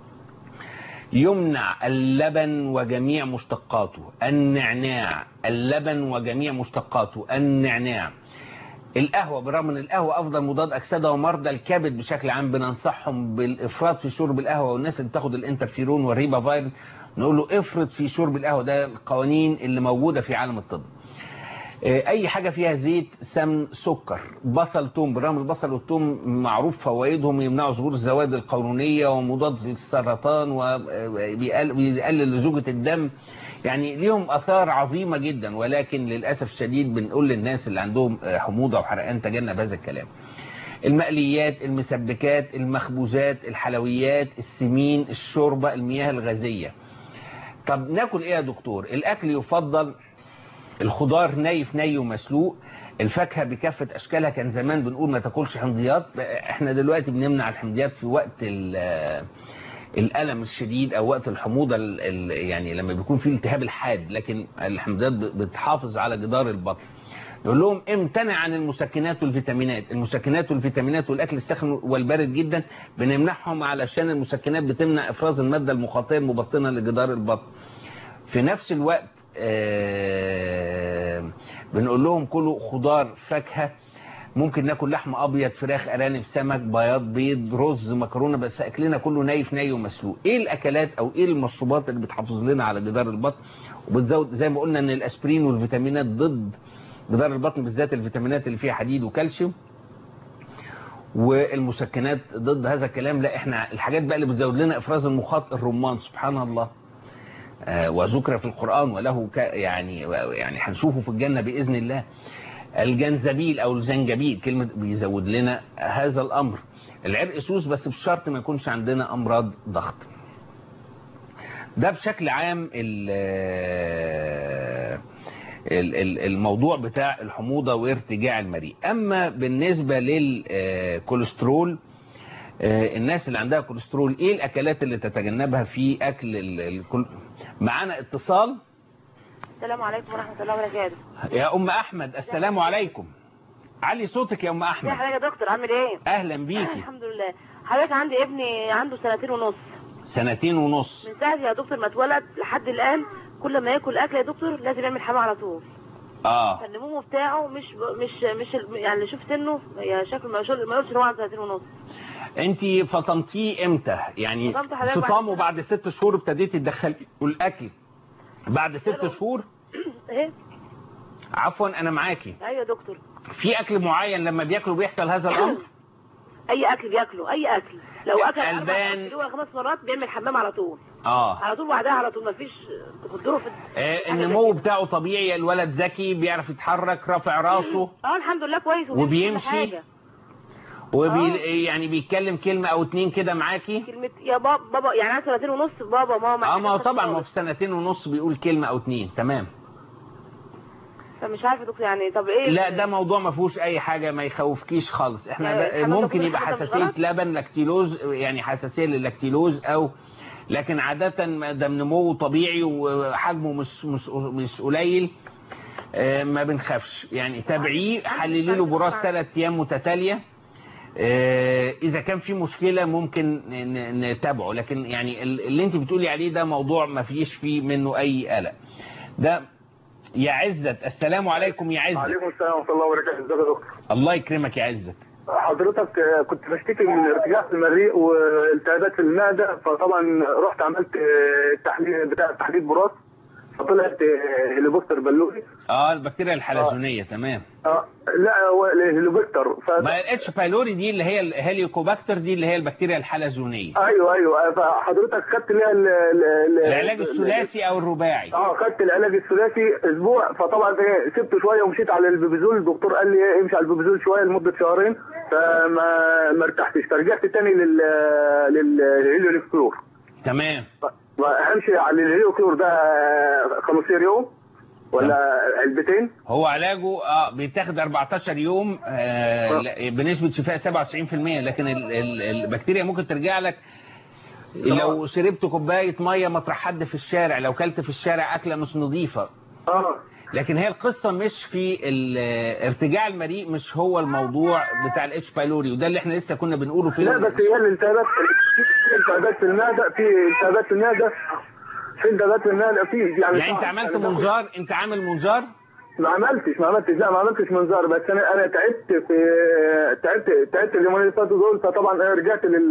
يمنع اللبن وجميع مشتقاته النعناع اللبن وجميع مشتقاته النعناع القهوة بالرغم ان القهوة افضل مضاد اكسدة ومرضى الكبد بشكل عام بننصحهم بالافراط في شرب القهوة والناس اللي بتاخد الانترفيرون والريبا فايرن نقول له افرط في شرب القهوة ده القوانين اللي موجودة في عالم الطب اي حاجة فيها زيت سمن سكر بصل توم بالرغم البصل والثوم معروف فوائدهم يمنعوا ظهور الزواد القولونية ومضاد للسرطان وبيقلل لزوجة الدم يعني ليهم اثار عظيمة جدا ولكن للأسف الشديد بنقول للناس اللي عندهم حموضة وحرقان تجنب هذا الكلام المقليات المسبكات المخبوزات الحلويات السمين الشوربة المياه الغازية طب ناكل ايه يا دكتور الاكل يفضل الخضار ني في ني ومسلوق الفاكهه بكافه اشكالها كان زمان بنقول ما تاكلش حمضيات احنا دلوقتي بنمنع الحمضيات في وقت الالم الشديد او وقت الحموضه ال ال يعني لما بيكون في التهاب الحاد لكن الحمضيات بتحافظ على جدار البطن نقول لهم امتنع عن المسكنات والفيتامينات المسكنات والفيتامينات والاكل السخن والبارد جدا بنمنعهم علشان المسكنات بتمنع افراز الماده المخاطيه المبطنه لجدار البطن في نفس الوقت آه بنقول لهم كلوا خضار فاكهه ممكن ناكل لحم ابيض فراخ ارانب سمك بياض بيض رز مكرونه بس اكلنا كله ني في ني ومسلوق ايه الاكلات او ايه المشروبات اللي بتحافظ لنا على جدار البطن وبتزود زي ما قلنا ان الاسبرين والفيتامينات ضد جدار البطن بالذات الفيتامينات اللي فيها حديد وكالسيوم والمسكنات ضد هذا الكلام لا احنا الحاجات بقى اللي بتزود لنا افراز المخاط الرمان سبحان الله آه وذكر في القرآن وله يعني يعني هنشوفه في الجنة بإذن الله الجنزبيل أو الزنجبيل كلمة بيزود لنا هذا الأمر العرق سوس بس بشرط ما يكونش عندنا أمراض ضغط ده بشكل عام الموضوع بتاع الحموضة وارتجاع المريء أما بالنسبة للكوليسترول الناس اللي عندها كوليسترول ايه الاكلات اللي تتجنبها في اكل الكل معانا اتصال السلام عليكم ورحمة الله وبركاته يا ام احمد السلام عليكم علي صوتك يا ام احمد ازي حضرتك يا دكتور عامل ايه اهلا بيكي الحمد لله حضرتك عندي ابني عنده سنتين ونص سنتين ونص من ساعة يا دكتور ما اتولد لحد الان كل ما ياكل اكل يا دكتور لازم يعمل حمام على طول اه فالنمو بتاعه مش مش مش يعني شوف سنه يا شكله ما يقولش ما يقولش ان هو عنده سنتين ونص انت فطمتيه امتى يعني فطمت حضرتك فطامه بعد ست شهور ابتديتي تدخلي الاكل بعد ست شهور ايه عفوا انا معاكي ايوه يا دكتور في اكل معين لما بياكلوا بيحصل هذا الامر اي اكل بياكله اي اكل لو اكل البان اربع خمس مرات بيعمل حمام على طول اه على طول بعدها على طول ما فيش تقدره في آه النمو بتاعه طبيعي الولد ذكي بيعرف يتحرك رافع راسه اه الحمد لله كويس وبيمشي وبي يعني بيتكلم كلمة او اتنين كده معاكي كلمة يا بابا بابا يعني انا سنتين ونص بابا ماما اه ما طبعا ما في سنتين ونص بيقول كلمة او اتنين تمام فمش عارفه دكتور يعني طب ايه لا ده موضوع ما فيهوش اي حاجة ما يخوفكيش خالص احنا يعني ممكن يبقى حساسية لبن لاكتيلوز يعني حساسية للاكتيلوز او لكن عادة ده نموه طبيعي وحجمه مش مش مش قليل ما بنخافش يعني تابعيه حللي له براس ثلاث ايام متتاليه آه، اذا كان في مشكله ممكن ن- ن- نتابعه لكن يعني ال- اللي انت بتقولي عليه ده موضوع ما فيش فيه منه اي قلق ده يا عزت السلام عليكم يا عزت عليكم السلام ورحمه الله وبركاته ازيك يا دكتور الله يكرمك يا عزت حضرتك آه، كنت بشتكي من ارتجاع في المريء والتهابات في المعده فطبعا رحت عملت آه، التحليل بتاع تحليل براس فطلعت آه، هيليبوستر بلوري اه البكتيريا الحلزونيه تمام اه لا هو الهيليبوستر ف... ما الاتش بايلوري دي اللي هي الهيليوكوباكتر دي اللي هي البكتيريا الحلزونيه ايوه ايوه فحضرتك خدت اللي هي ال- ال- ال- العلاج الثلاثي او الرباعي اه خدت العلاج الثلاثي اسبوع فطبعا ايه سبته شويه ومشيت على البيبيزول الدكتور قال لي ايه امشي على البيبيزول شويه لمده شهرين فما ما ارتحتش فرجعت تاني لل للهيليوكلور تمام همشي على الهيليوكلور ده 15 يوم ولا علبتين هو علاجه اه بيتاخد 14 يوم آه آه. لا- بنسبه شفاء 97% لكن ال- ال- البكتيريا ممكن ترجع لك لو شربت كوبايه ميه مطرح حد في الشارع لو كلت في الشارع اكله مش نظيفه اه لكن هي القصه مش في ال- ارتجاع المريء مش هو الموضوع بتاع الاتش بايلوري وده اللي احنا لسه كنا بنقوله في لا بس هي الالتهابات في التهابات في المعده في التهابات في المعده في التهابات في المعده في يعني يعني انت عملت منظار انت عامل منظار ما عملتش ما عملتش لا ما عملتش منظار بس انا انا تعبت في تعبت تعبت اليومين اللي فاتوا دول فطبعا انا رجعت لل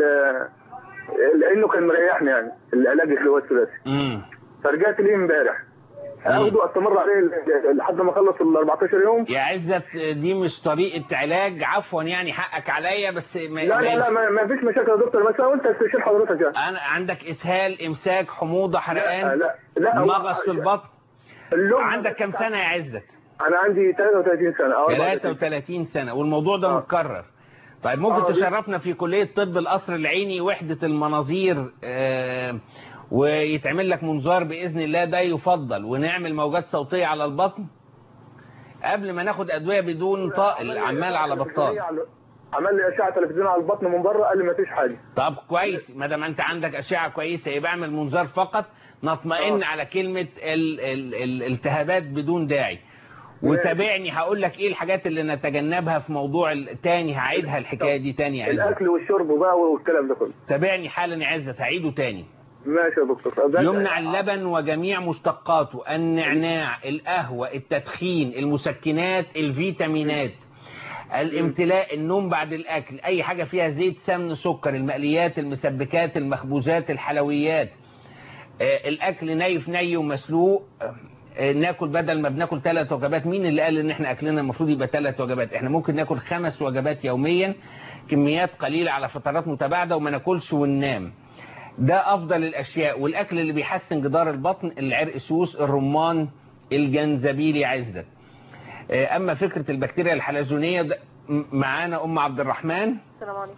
لانه كان مريحني يعني العلاج اللي هو الثلاثي امم فرجعت ليه امبارح اخده استمر عليه ل- لحد ما اخلص ال 14 يوم يا عزت دي مش طريقه علاج عفوا يعني حقك عليا بس ما لا لا لا ما, ما فيش مشاكل يا دكتور بس انا قلت استشير حضرتك يعني انا عندك اسهال امساك حموضه حرقان لا لا هو- مغص في البطن اللون عندك كم سنه يا عزت انا عندي 33 سنه اه 33 سنه والموضوع ده آه. متكرر طيب ممكن آه، دي- تشرفنا في كليه طب القصر العيني وحده المناظير آه، ويتعمل لك منظار باذن الله ده يفضل ونعمل موجات صوتيه على البطن قبل ما ناخد ادويه بدون طائل عمال على بطال عمل لي اشعه تلفزيون على البطن من بره قال لي ما فيش حاجه طب كويس ما دام انت عندك اشعه كويسه يبقى اعمل منظار فقط نطمئن آه. على كلمه ال- ال- ال- الالتهابات بدون داعي وتابعني هقول لك ايه الحاجات اللي نتجنبها في موضوع ال- تاني هعيدها الحكايه دي تاني يا عزت الاكل والشرب بقى والكلام ده كله تابعني حالا يا عزت هعيده تاني ماشي يا دكتور ده- يمنع اللبن وجميع مشتقاته النعناع القهوة التدخين المسكنات الفيتامينات الامتلاء النوم بعد الأكل أي حاجة فيها زيت سمن سكر المقليات المسبكات المخبوزات الحلويات آه، الأكل ني في ني ومسلوق آه، ناكل بدل ما بناكل ثلاث وجبات مين اللي قال ان احنا اكلنا المفروض يبقى ثلاث وجبات احنا ممكن ناكل خمس وجبات يوميا كميات قليلة على فترات متباعدة وما ناكلش وننام ده افضل الاشياء والاكل اللي بيحسن جدار البطن العرق سوس الرمان الجنزبيل يا عزت آه، اما فكره البكتيريا الحلزونيه ده م- معانا ام عبد الرحمن السلام عليكم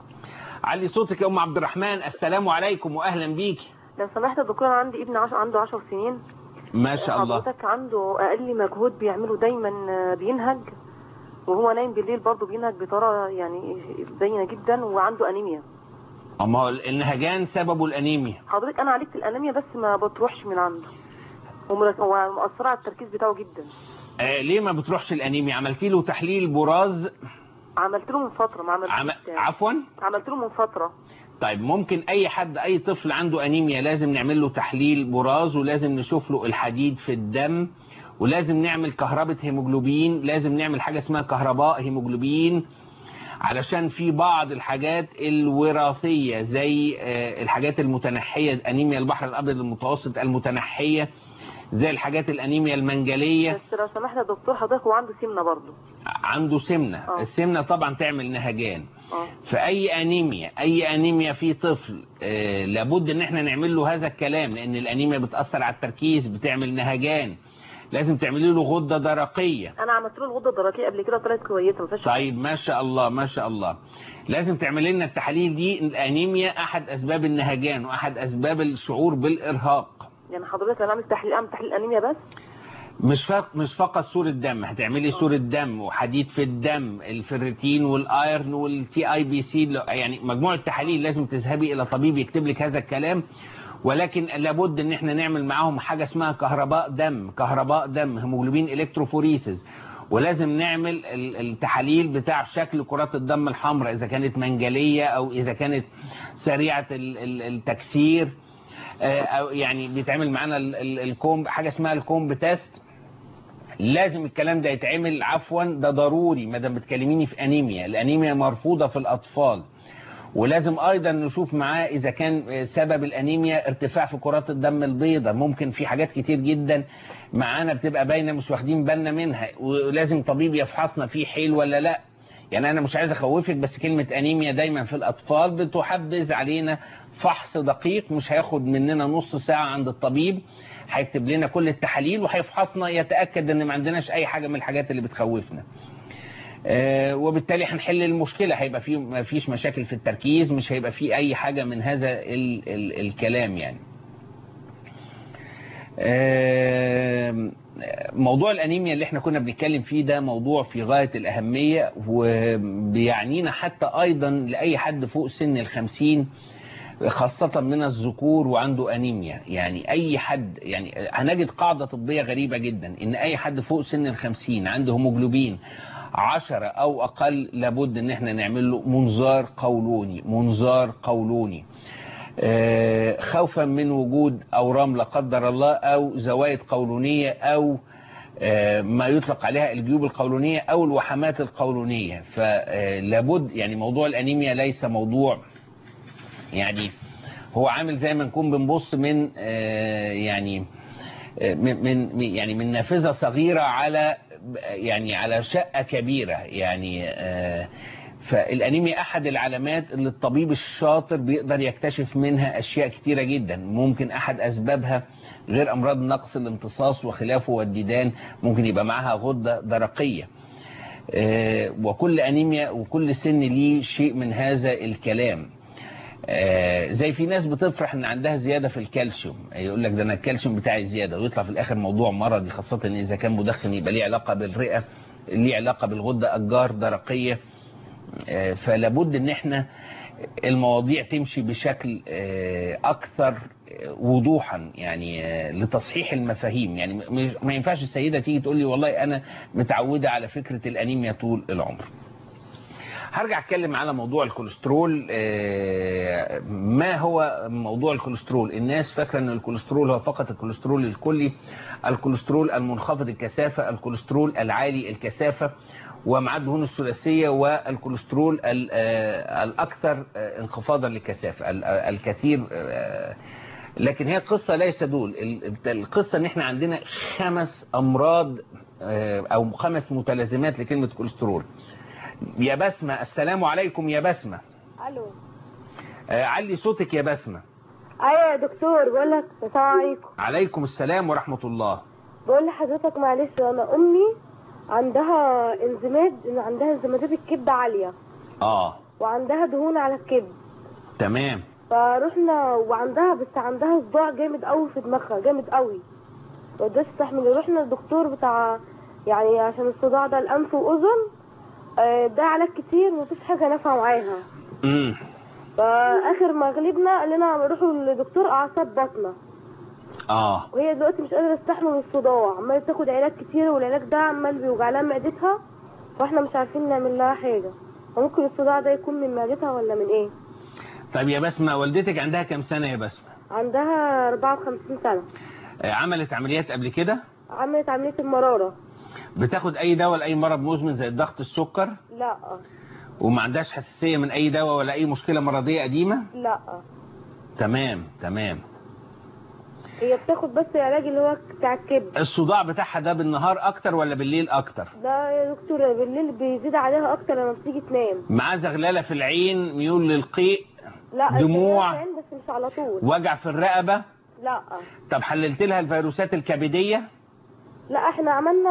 علي صوتك يا ام عبد الرحمن السلام عليكم واهلا بيكي لو سمحت يا دكتور أنا عندي ابن عش... عنده 10 سنين ما شاء الله حضرتك عنده اقل مجهود بيعمله دايما آه، بينهج وهو نايم بالليل برضه بينهج بطريقه يعني باينه جدا وعنده انيميا اما هو النهجان سببه الانيميا حضرتك انا عالجت الانيميا بس ما بتروحش من عنده ومر- ومأثرة على التركيز بتاعه جدا آه ليه ما بتروحش الانيميا عملتي له تحليل براز عملت له من فتره ما عملتش عم... عفوا عملت له من فتره طيب ممكن اي حد اي طفل عنده انيميا لازم نعمل له تحليل براز ولازم نشوف له الحديد في الدم ولازم نعمل كهربة هيموجلوبين لازم نعمل حاجة اسمها كهرباء هيموجلوبين علشان في بعض الحاجات الوراثية زي آه، الحاجات المتنحية انيميا البحر الابيض المتوسط المتنحية زي الحاجات الانيميا المنجلية بس لو سمحت يا دكتور حضرتك هو عنده سمنه برضه عنده سمنة آه. السمنة طبعا تعمل نهجان اه فأي أنيميا أي أنيميا في طفل آه لابد إن احنا نعمل له هذا الكلام لأن الأنيميا بتأثر على التركيز بتعمل نهجان لازم تعملي له غدة درقية انا عملت له الغده الدرقيه قبل كده طلعت كويسه ما فيهاش طيب ما شاء الله ما شاء الله لازم تعملي لنا التحاليل دي الأنيميا أحد أسباب النهجان وأحد أسباب الشعور بالإرهاق يعني حضرتك انا اعمل تحليل اعمل تحليل انيميا بس مش فقط مش فقط صورة دم هتعملي صورة دم وحديد في الدم الفيرتين والايرن والتي اي بي سي يعني مجموعة تحاليل لازم تذهبي الى طبيب يكتب لك هذا الكلام ولكن لابد ان احنا نعمل معاهم حاجة اسمها كهرباء دم كهرباء دم هيموجلوبين الكتروفوريسز ولازم نعمل ال- التحاليل بتاع شكل كرات الدم الحمراء اذا كانت منجليه او اذا كانت سريعه ال- ال- التكسير آه، او يعني بيتعمل معانا ال- ال- الكومب حاجه اسمها الكومب تيست لازم الكلام ده يتعمل عفوا ده ضروري ما دام بتكلميني في انيميا الانيميا مرفوضه في الاطفال ولازم ايضا نشوف معاه اذا كان سبب الانيميا ارتفاع في كرات الدم البيضاء ممكن في حاجات كتير جدا معانا بتبقى باينه مش واخدين بالنا منها ولازم طبيب يفحصنا فيه حيل ولا لا يعني انا مش عايز اخوفك بس كلمه انيميا دايما في الاطفال بتحبذ علينا فحص دقيق مش هياخد مننا نص ساعه عند الطبيب هيكتب لنا كل التحاليل وهيفحصنا يتاكد ان ما عندناش اي حاجه من الحاجات اللي بتخوفنا آه، وبالتالي هنحل المشكلة هيبقى فيه ما فيش مشاكل في التركيز مش هيبقى فيه أي حاجة من هذا ال ال الكلام يعني آم، موضوع الأنيميا اللي احنا كنا بنتكلم فيه ده موضوع في غاية الأهمية وبيعنينا حتى أيضا لأي حد فوق سن الخمسين خاصة من الذكور وعنده أنيميا يعني أي حد يعني هنجد قاعدة طبية غريبة جدا إن أي حد فوق سن الخمسين عنده هيموجلوبين عشرة أو أقل لابد إن احنا نعمل له منظار قولوني منظار قولوني آه، خوفا من وجود أورام لا قدر الله أو زوايد قولونية أو آه، ما يطلق عليها الجيوب القولونية أو الوحمات القولونية فلابد يعني موضوع الأنيميا ليس موضوع يعني هو عامل زي ما نكون بنبص من آه، يعني آه، من من- يعني من نافذه صغيره على يعني على شقه كبيره يعني آه، فالانيميا احد العلامات اللي الطبيب الشاطر بيقدر يكتشف منها اشياء كتيره جدا ممكن احد اسبابها غير امراض نقص الامتصاص وخلافه والديدان ممكن يبقى معاها غده درقيه آه، وكل انيميا وكل سن ليه شيء من هذا الكلام آه، زي في ناس بتفرح ان عندها زياده في الكالسيوم يقول لك ده انا الكالسيوم بتاعي زياده ويطلع في الاخر موضوع مرضي خاصه ان اذا كان مدخن يبقى ليه علاقه بالرئه ليه علاقه بالغده الجار درقيه آه، فلابد ان احنا المواضيع تمشي بشكل آه، اكثر وضوحا يعني آه، لتصحيح المفاهيم يعني مش- ما ينفعش السيده تيجي تقول لي والله انا متعوده على فكره الانيميا طول العمر هرجع اتكلم على موضوع الكوليسترول آه، ما هو موضوع الكوليسترول الناس فاكره ان الكوليسترول هو فقط الكوليسترول الكلي الكوليسترول المنخفض الكثافه الكوليسترول العالي الكثافه ومع الدهون الثلاثيه والكوليسترول ال- آه، الاكثر آه، انخفاضا للكثافه ال- آه، الكثير آه، لكن هي القصه ليس دول ال- القصه ان احنا عندنا خمس امراض آه، او خمس متلازمات لكلمه كوليسترول يا بسمة السلام عليكم يا بسمة الو آه، علي صوتك يا بسمة ايوه يا دكتور بقول لك السلام عليكم عليكم السلام ورحمة الله بقول لحضرتك معلش انا امي عندها انزيمات إن عندها انزيماتات الكبد عاليه اه وعندها دهون على الكبد تمام فروحنا وعندها بس عندها صداع جامد قوي في دماغها جامد قوي ما قدرتش تستحمل رحنا للدكتور بتاع يعني عشان الصداع ده الانف واذن آه، ده علاج كتير مفيش حاجه نافعه معاها امم فاخر ما غلبنا قال لنا روحوا لدكتور اعصاب باطنه اه وهي دلوقتي مش قادره تستحمل الصداع عماله تاخد علاج كتير والعلاج ده عمال بيوجع لها معدتها واحنا مش عارفين نعمل لها حاجه فممكن الصداع ده يكون من معدتها ولا من ايه طيب يا بسمة والدتك عندها كام سنة يا بسمة عندها 54 سنه آه، عملت عمليات قبل كده عملت عمليه المراره بتاخد اي دواء لاي مرض مزمن زي الضغط السكر لا وما عندهاش حساسية من اي دواء ولا اي مشكلة مرضية قديمة لا تمام تمام هي بتاخد بس العلاج اللي هو بتاع الكبد الصداع بتاعها ده بالنهار اكتر ولا بالليل اكتر ده يا دكتور بالليل بيزيد عليها اكتر لما بتيجي تنام معاه زغللة في العين ميول للقيء لا دموع. العين بس مش على طول وجع في الرقبة لا طب حللت لها الفيروسات الكبدية لا احنا عملنا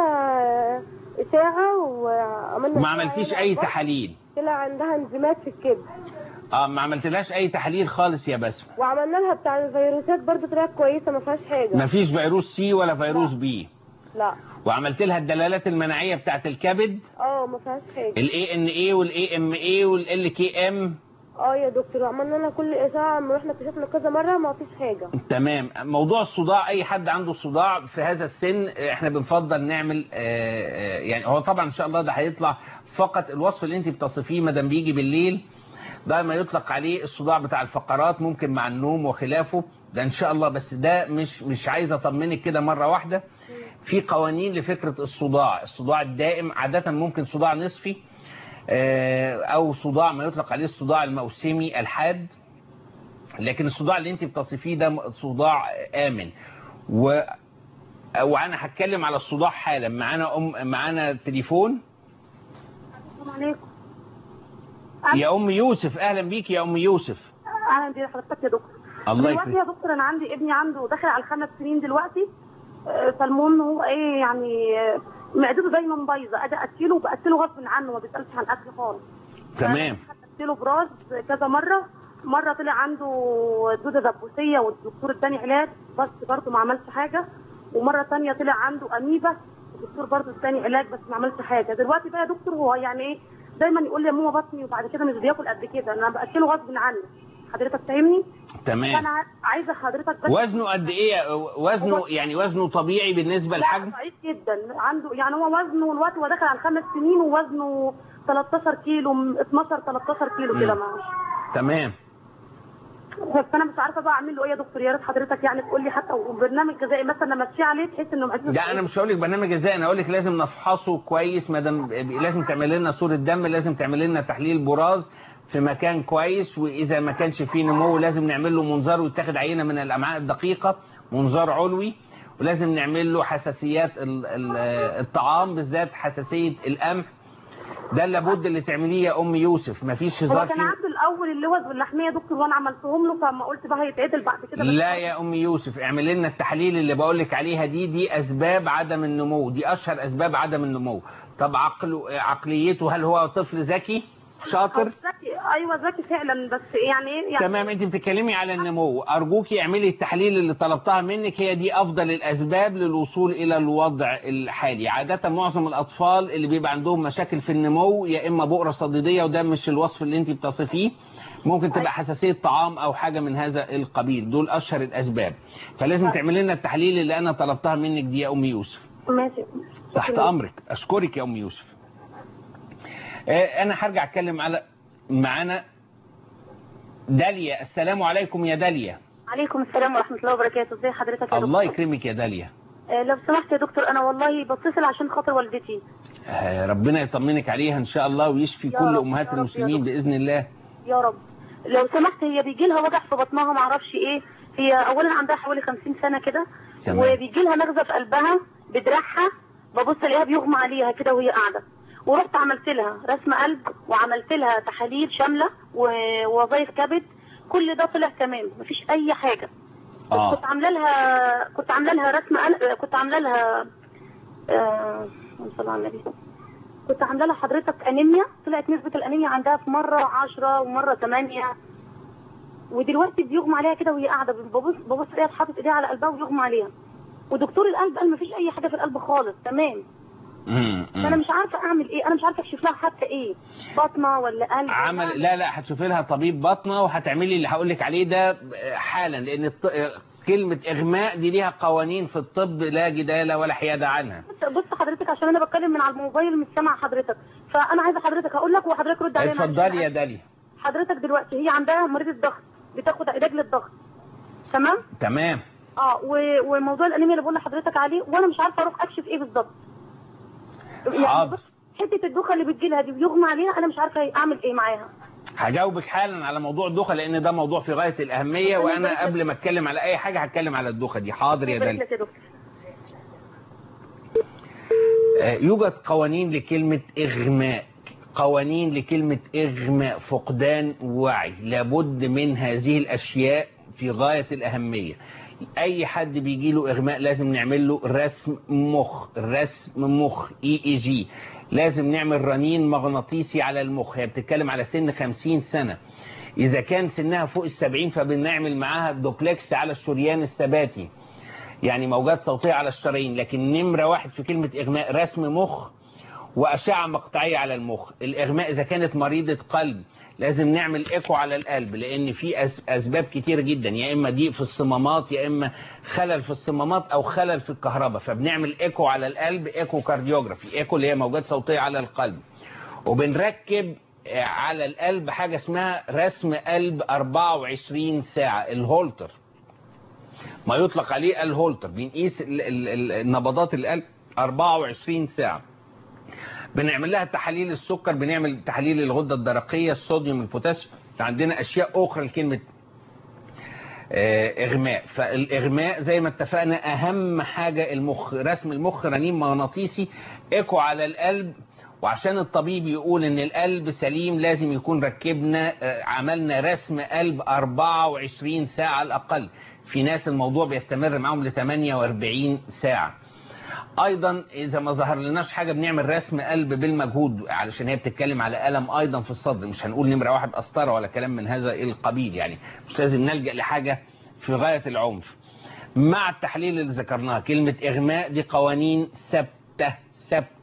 اشاعه وعملنا ما عملتيش اي تحاليل طلع عندها انزيمات في الكبد اه ما عملتلهاش اي تحاليل خالص يا بسمة وعملنا لها بتاع الفيروسات برضو طلعت كويسه ما فيهاش حاجه ما فيش فيروس سي ولا فيروس بي لا وعملت لها الدلالات المناعية بتاعت الكبد اه ما فيهاش حاجه الاي ان اي والاي ام اي والال كي ام اه يا دكتور عملنا لنا كل اشعه لما رحنا كشفنا كذا مره ما فيش حاجه تمام موضوع الصداع اي حد عنده صداع في هذا السن احنا بنفضل نعمل آه، آه، يعني هو طبعا ان شاء الله ده هيطلع فقط الوصف اللي انت بتصفيه ما دام بيجي بالليل ده ما يطلق عليه الصداع بتاع الفقرات ممكن مع النوم وخلافه ده ان شاء الله بس ده مش مش عايز اطمنك كده مره واحده في قوانين لفكره الصداع الصداع الدائم عاده ممكن صداع نصفي آه، او صداع ما يطلق عليه الصداع الموسمي الحاد لكن الصداع اللي انت بتصفيه ده صداع امن و وانا هتكلم على الصداع حالا معانا ام معانا تليفون السلام عليكم يا ام يوسف اهلا بيك يا ام يوسف اهلا بحضرتك يا دكتور الله دلوقتي يكرمك يا دكتور انا عندي ابني عنده داخل على الخمس سنين دلوقتي آه، فالمهم هو ايه يعني آه، معدته دايما بايظه اجي اكله باكله غصب عنه ما بيسالش عن الاكل خالص تمام له براز كذا مره مره طلع عنده دوده دبوسيه والدكتور اداني علاج بس برضه ما عملش حاجه ومره ثانيه طلع عنده اميبا الدكتور برضه اداني علاج بس ما عملش حاجه دلوقتي بقى يا دكتور هو يعني ايه دايما يقول لي يا ماما بطني وبعد كده مش بياكل قد كده انا باكله غصب عني حضرتك فاهمني تمام فانا عايزه حضرتك بس وزنه قد ايه وزنه يعني وزنه طبيعي بالنسبه للحجم لا ضعيف جدا عنده يعني هو وزنه الوقت هو داخل على خمس سنين ووزنه 13 كيلو 12 13 كيلو كده مم. معاش تمام فانا مش عارفه بقى اعمل له ايه يا دكتور يا ريت حضرتك يعني تقول لي حتى برنامج غذائي مثلا امشيه عليه بحيث انه معدته لا انا مش هقول لك برنامج غذائي انا هقول لك لازم نفحصه كويس ما دام لازم تعمل لنا صوره دم لازم تعمل لنا تحليل براز في مكان كويس واذا ما كانش فيه نمو لازم نعمل له منظار ويتاخد عينه من الامعاء الدقيقه منظار علوي ولازم نعمل له حساسيات ال- ال- الطعام بالذات حساسيه القمح ده لابد اللي تعمليه يا ام يوسف مفيش هو هزار كان فيه عنده الاول اللوز واللحميه يا دكتور وانا عملتهم له فما قلت بقى هيتعدل بعد كده بس لا يا ام يوسف اعمل لنا التحاليل اللي بقول لك عليها دي دي اسباب عدم النمو دي اشهر اسباب عدم النمو طب عقله عقليته هل هو طفل ذكي شاطر ذكي ايوه ذكي فعلا بس يعني ايه يعني تمام انت بتتكلمي على النمو ارجوكي اعملي التحليل اللي طلبتها منك هي دي افضل الاسباب للوصول الى الوضع الحالي عاده معظم الاطفال اللي بيبقى عندهم مشاكل في النمو يا اما بؤره صديديه وده مش الوصف اللي انت بتصفيه ممكن تبقى حساسيه طعام او حاجه من هذا القبيل دول اشهر الاسباب فلازم تعملي لنا التحليل اللي انا طلبتها منك دي يا ام يوسف ماشي تحت امرك اشكرك يا ام يوسف آه، انا هرجع اتكلم على معانا داليا السلام عليكم يا داليا عليكم السلام ورحمة الله وبركاته ازي حضرتك يا الله دكتور يكرمك يا داليا آه، لو سمحت يا دكتور انا والله بتصل عشان خاطر والدتي آه، ربنا يطمنك عليها ان شاء الله ويشفي يا كل رب، امهات يا رب، يا المسلمين رب. باذن الله يا رب لو سمحت هي بيجي لها وجع في بطنها ما اعرفش ايه هي اولا عندها حوالي 50 سنة كده تمام. وبيجي لها نغزة في قلبها بدراعها ببص الاقيها بيغمى عليها كده وهي قاعدة ورحت عملت لها رسم قلب وعملت لها تحاليل شاملة و- ووظائف كبد كل ده طلع تمام مفيش اي حاجة اه كنت عامله لها كنت عامله لها رسم قلب كنت عامله لها آه... اللهم صل على النبي كنت عامله لها حضرتك انيميا طلعت نسبه الانيميا عندها في مره 10 ومره 8 ودلوقتي بيغمى عليها كده وهي قاعده ببص ببص الاقيها حاطط ايديها على قلبها ويغمى عليها ودكتور القلب قال مفيش اي حاجه في القلب خالص تمام مم، مم. فانا مش عارفه اعمل ايه انا مش عارفه اكشف لها حتى ايه بطنه ولا قلب عمل لا لا هتشوفي لها طبيب باطنه وهتعملي اللي هقول لك عليه ده آه، حالا لان الط... آه، كلمه اغماء دي ليها قوانين في الطب لا جدال ولا حياد عنها بص بص حضرتك عشان انا بتكلم من على الموبايل مش سامعه حضرتك فانا عايزه حضرتك اقول لك وحضرتك رد عليا معلش. اتفضلي يا داليا حضرتك دلوقتي هي عندها مريض الضغط بتاخد علاج للضغط تمام تمام اه و- وموضوع الانيميا اللي بقول لحضرتك عليه وانا مش عارفه اروح اكشف ايه بالظبط يعني حاضر بص حته الدوخه اللي بتجيلها دي بيغمى عليها انا مش عارفه اعمل ايه معاها هجاوبك حالا على موضوع الدوخه لان ده موضوع في غايه الاهميه ربنا وانا يبارك قبل ما اتكلم على اي حاجه هتكلم على الدوخه دي حاضر يا يبارك داليا لك يا دكتور آه، يوجد قوانين لكلمة إغماء قوانين لكلمة إغماء فقدان وعي لابد من هذه الأشياء في غاية الأهمية أي حد بيجي له إغماء لازم نعمل له رسم مخ رسم مخ إي إي جي لازم نعمل رنين مغناطيسي على المخ هي بتتكلم على سن 50 سنة إذا كان سنها فوق السبعين فبنعمل معاها دوبلكس على الشريان الثباتي يعني موجات صوتية على الشرايين لكن نمرة واحد في كلمة إغماء رسم مخ واشعه مقطعيه على المخ الاغماء اذا كانت مريضه قلب لازم نعمل ايكو على القلب لان في أس- اسباب كتير جدا يا اما ضيق في الصمامات يا اما خلل في الصمامات او خلل في الكهرباء فبنعمل ايكو على القلب ايكو كارديوجرافي ايكو اللي هي موجات صوتيه على القلب وبنركب آه، على القلب حاجه اسمها رسم قلب 24 ساعه الهولتر ما يطلق عليه الهولتر بنقيس ال- ال- ال- نبضات القلب 24 ساعه بنعمل لها تحاليل السكر بنعمل تحاليل الغده الدرقيه الصوديوم البوتاسيوم عندنا اشياء اخرى لكلمه آه، اغماء فالاغماء زي ما اتفقنا اهم حاجه المخ رسم المخ رنين مغناطيسي ايكو على القلب وعشان الطبيب يقول ان القلب سليم لازم يكون ركبنا آه، عملنا رسم قلب 24 ساعه على الاقل في ناس الموضوع بيستمر معاهم ل 48 ساعه ايضا اذا ما ظهر لناش حاجه بنعمل رسم قلب بالمجهود علشان هي بتتكلم على الم ايضا في الصدر مش هنقول نمره واحد قسطره ولا كلام من هذا القبيل يعني مش لازم نلجا لحاجه في غايه العنف مع التحليل اللي ذكرناها كلمه اغماء دي قوانين ثابته ثابته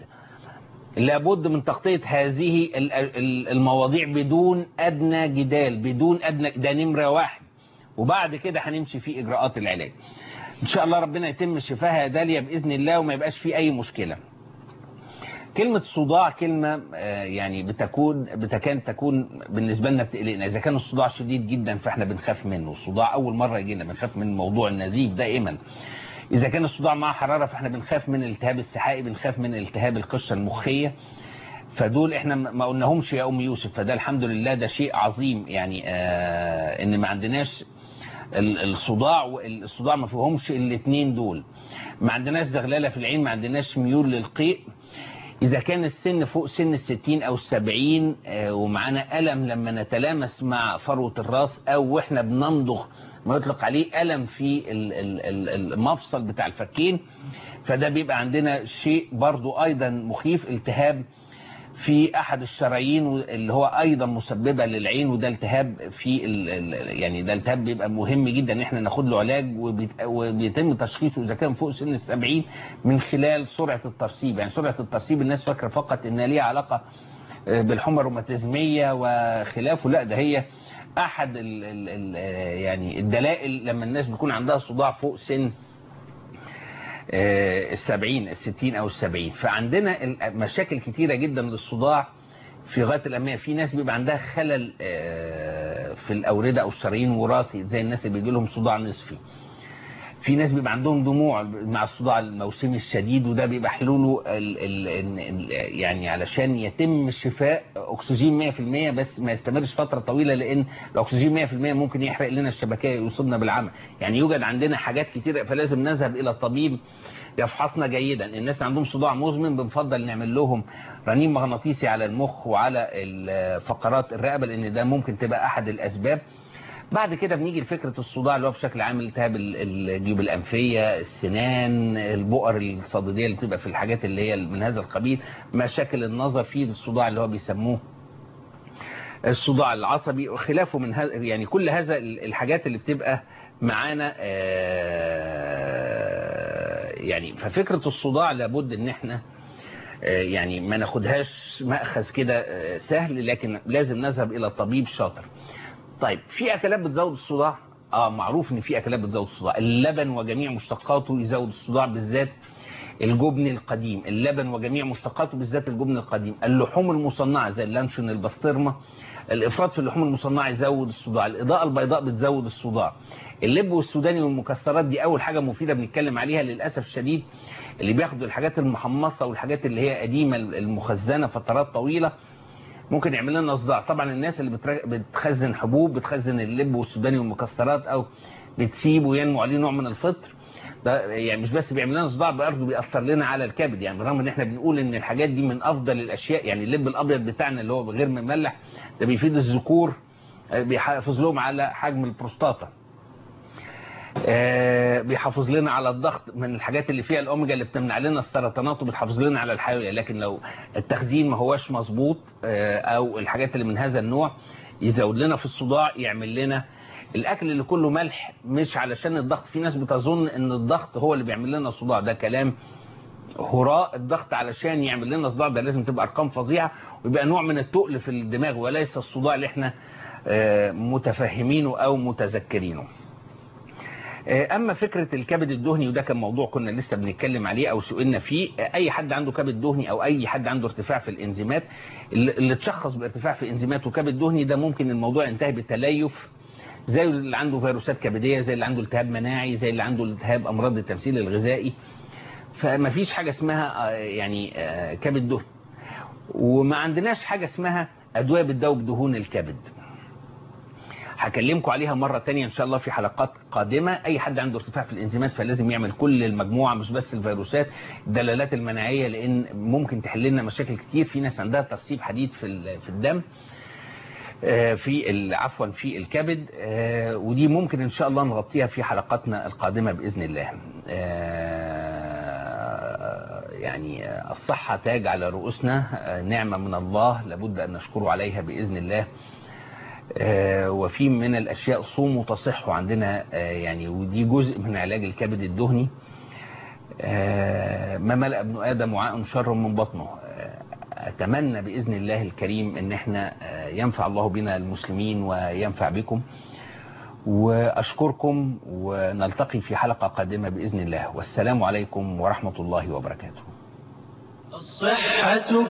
لابد من تغطيه هذه ال- ال- المواضيع بدون ادنى جدال بدون ادنى ده نمره واحد وبعد كده هنمشي في اجراءات العلاج ان شاء الله ربنا يتم شفاها يا داليا باذن الله وما يبقاش في اي مشكله كلمة صداع كلمة آه، يعني بتكون بتكاد تكون بالنسبة لنا بتقلقنا إذا كان الصداع شديد جدا فإحنا بنخاف منه الصداع أول مرة يجي لنا بنخاف من موضوع النزيف دائما إذا كان الصداع مع حرارة فإحنا بنخاف من الالتهاب السحائي بنخاف من التهاب القشرة المخية فدول احنا ما قلناهمش يا ام يوسف فده الحمد لله ده شيء عظيم يعني آه ان ما عندناش ال- الصداع والصداع ما فيهمش الاثنين دول ما عندناش زغلله في العين ما عندناش ميول للقيء إذا كان السن فوق سن الستين أو السبعين آه، ومعانا ألم لما نتلامس مع فروة الراس أو وإحنا بنمضغ ما يطلق عليه ألم في ال- ال- ال- المفصل بتاع الفكين فده بيبقى عندنا شيء برضو أيضا مخيف التهاب في احد الشرايين اللي هو ايضا مسببه للعين وده التهاب في ال ال يعني ده التهاب بيبقى مهم جدا ان احنا ناخد له علاج وبيت- وبيتم تشخيصه اذا كان فوق سن السبعين من خلال سرعه الترسيب يعني سرعه الترسيب الناس فاكره فقط ان ليها علاقه آه، بالحمى الروماتيزميه وخلافه لا ده هي احد ال ال ال يعني الدلائل لما الناس بيكون عندها صداع فوق سن آه، السبعين الستين او السبعين فعندنا ال- مشاكل كتيرة جدا للصداع في غاية الأهمية في ناس بيبقى عندها خلل آه، في الأوردة أو الشرايين وراثي زي الناس اللي بيجي لهم صداع نصفي في ناس بيبقى عندهم دموع مع الصداع الموسمي الشديد وده بيبقى حلوله ال ال ال يعني علشان يتم الشفاء اكسجين 100% بس ما يستمرش فتره طويله لان الاكسجين 100% ممكن يحرق لنا الشبكيه ويصيبنا بالعمى يعني يوجد عندنا حاجات كتير فلازم نذهب الى الطبيب يفحصنا جيدا الناس اللي عندهم صداع مزمن بنفضل نعمل لهم رنين مغناطيسي على المخ وعلى ال- فقرات الرقبه لان ده ممكن تبقى احد الاسباب بعد كده بنيجي لفكره الصداع اللي هو بشكل عام التهاب ال- الجيوب الانفيه السنان البؤر الصديديه اللي بتبقى في الحاجات اللي هي من هذا القبيل مشاكل النظر في الصداع اللي هو بيسموه الصداع العصبي وخلافه من هذا يعني كل هذا ال- الحاجات اللي بتبقى معانا آه، يعني ففكره الصداع لابد ان احنا آه، يعني ما ناخدهاش مأخذ كده آه، سهل لكن لازم نذهب الى طبيب شاطر طيب في اكلات بتزود الصداع اه معروف ان في اكلات بتزود الصداع اللبن وجميع مشتقاته يزود الصداع بالذات الجبن القديم اللبن وجميع مشتقاته بالذات الجبن القديم اللحوم المصنعه زي اللانشون البسطرمه الافراط في اللحوم المصنعه يزود الصداع الاضاءه البيضاء بتزود الصداع اللب والسوداني والمكسرات دي اول حاجه مفيده بنتكلم عليها للاسف الشديد اللي بياخدوا الحاجات المحمصه والحاجات اللي هي قديمه المخزنه فترات طويله ممكن يعمل لنا صداع طبعا الناس اللي بتر- بتخزن حبوب بتخزن اللب والسوداني والمكسرات او بتسيب وينمو عليه نوع من الفطر ده يعني مش بس بيعمل لنا صداع برضه بيأثر لنا على الكبد يعني بالرغم ان احنا بنقول ان الحاجات دي من افضل الاشياء يعني اللب الابيض بتاعنا اللي هو غير مملح ده بيفيد الذكور آه، بيحافظ لهم على حجم البروستاتا آه، بيحافظ لنا على الضغط من الحاجات اللي فيها الاوميجا اللي بتمنع لنا السرطانات وبتحافظ لنا على الحيويه لكن لو التخزين ما هواش مظبوط آه، او الحاجات اللي من هذا النوع يزود لنا في الصداع يعمل لنا الاكل اللي كله ملح مش علشان الضغط في ناس بتظن ان الضغط هو اللي بيعمل لنا صداع ده كلام هراء الضغط علشان يعمل لنا صداع ده لازم تبقى ارقام فظيعه ويبقى نوع من التقل في الدماغ وليس الصداع اللي احنا آه، متفهمينه او متذكرينه آه، اما فكره الكبد الدهني وده كان موضوع كنا لسه بنتكلم عليه او سئلنا فيه آه، اي حد عنده كبد دهني او اي حد عنده ارتفاع في الانزيمات اللي اللي تشخص بارتفاع في انزيمات وكبد دهني ده ممكن الموضوع ينتهي بتليف زي اللي عنده فيروسات كبديه زي اللي عنده التهاب مناعي زي اللي عنده التهاب امراض التمثيل الغذائي فما فيش حاجه اسمها آه، يعني آه، كبد دهني وما عندناش حاجه اسمها ادويه بتدوب دهون الكبد هكلمكم عليها مرة تانية ان شاء الله في حلقات قادمة اي حد عنده ارتفاع في الانزيمات فلازم يعمل كل المجموعة مش بس الفيروسات الدلالات المناعية لان ممكن تحل لنا مشاكل كتير في ناس عندها ترسيب حديد في ال- في الدم آه، في ال- عفوا في الكبد آه، ودي ممكن ان شاء الله نغطيها في حلقاتنا القادمة باذن الله آه، يعني آه، الصحة تاج على رؤوسنا آه، نعمة من الله لابد ان نشكره عليها باذن الله آه، وفي من الاشياء صوموا تصحوا عندنا آه، يعني ودي جزء من علاج الكبد الدهني آه، ما ملأ ابن ادم وعاء شر من بطنه آه، اتمنى باذن الله الكريم ان احنا آه، ينفع الله بنا المسلمين وينفع بكم واشكركم ونلتقي في حلقة قادمة باذن الله والسلام عليكم ورحمة الله وبركاته الصحة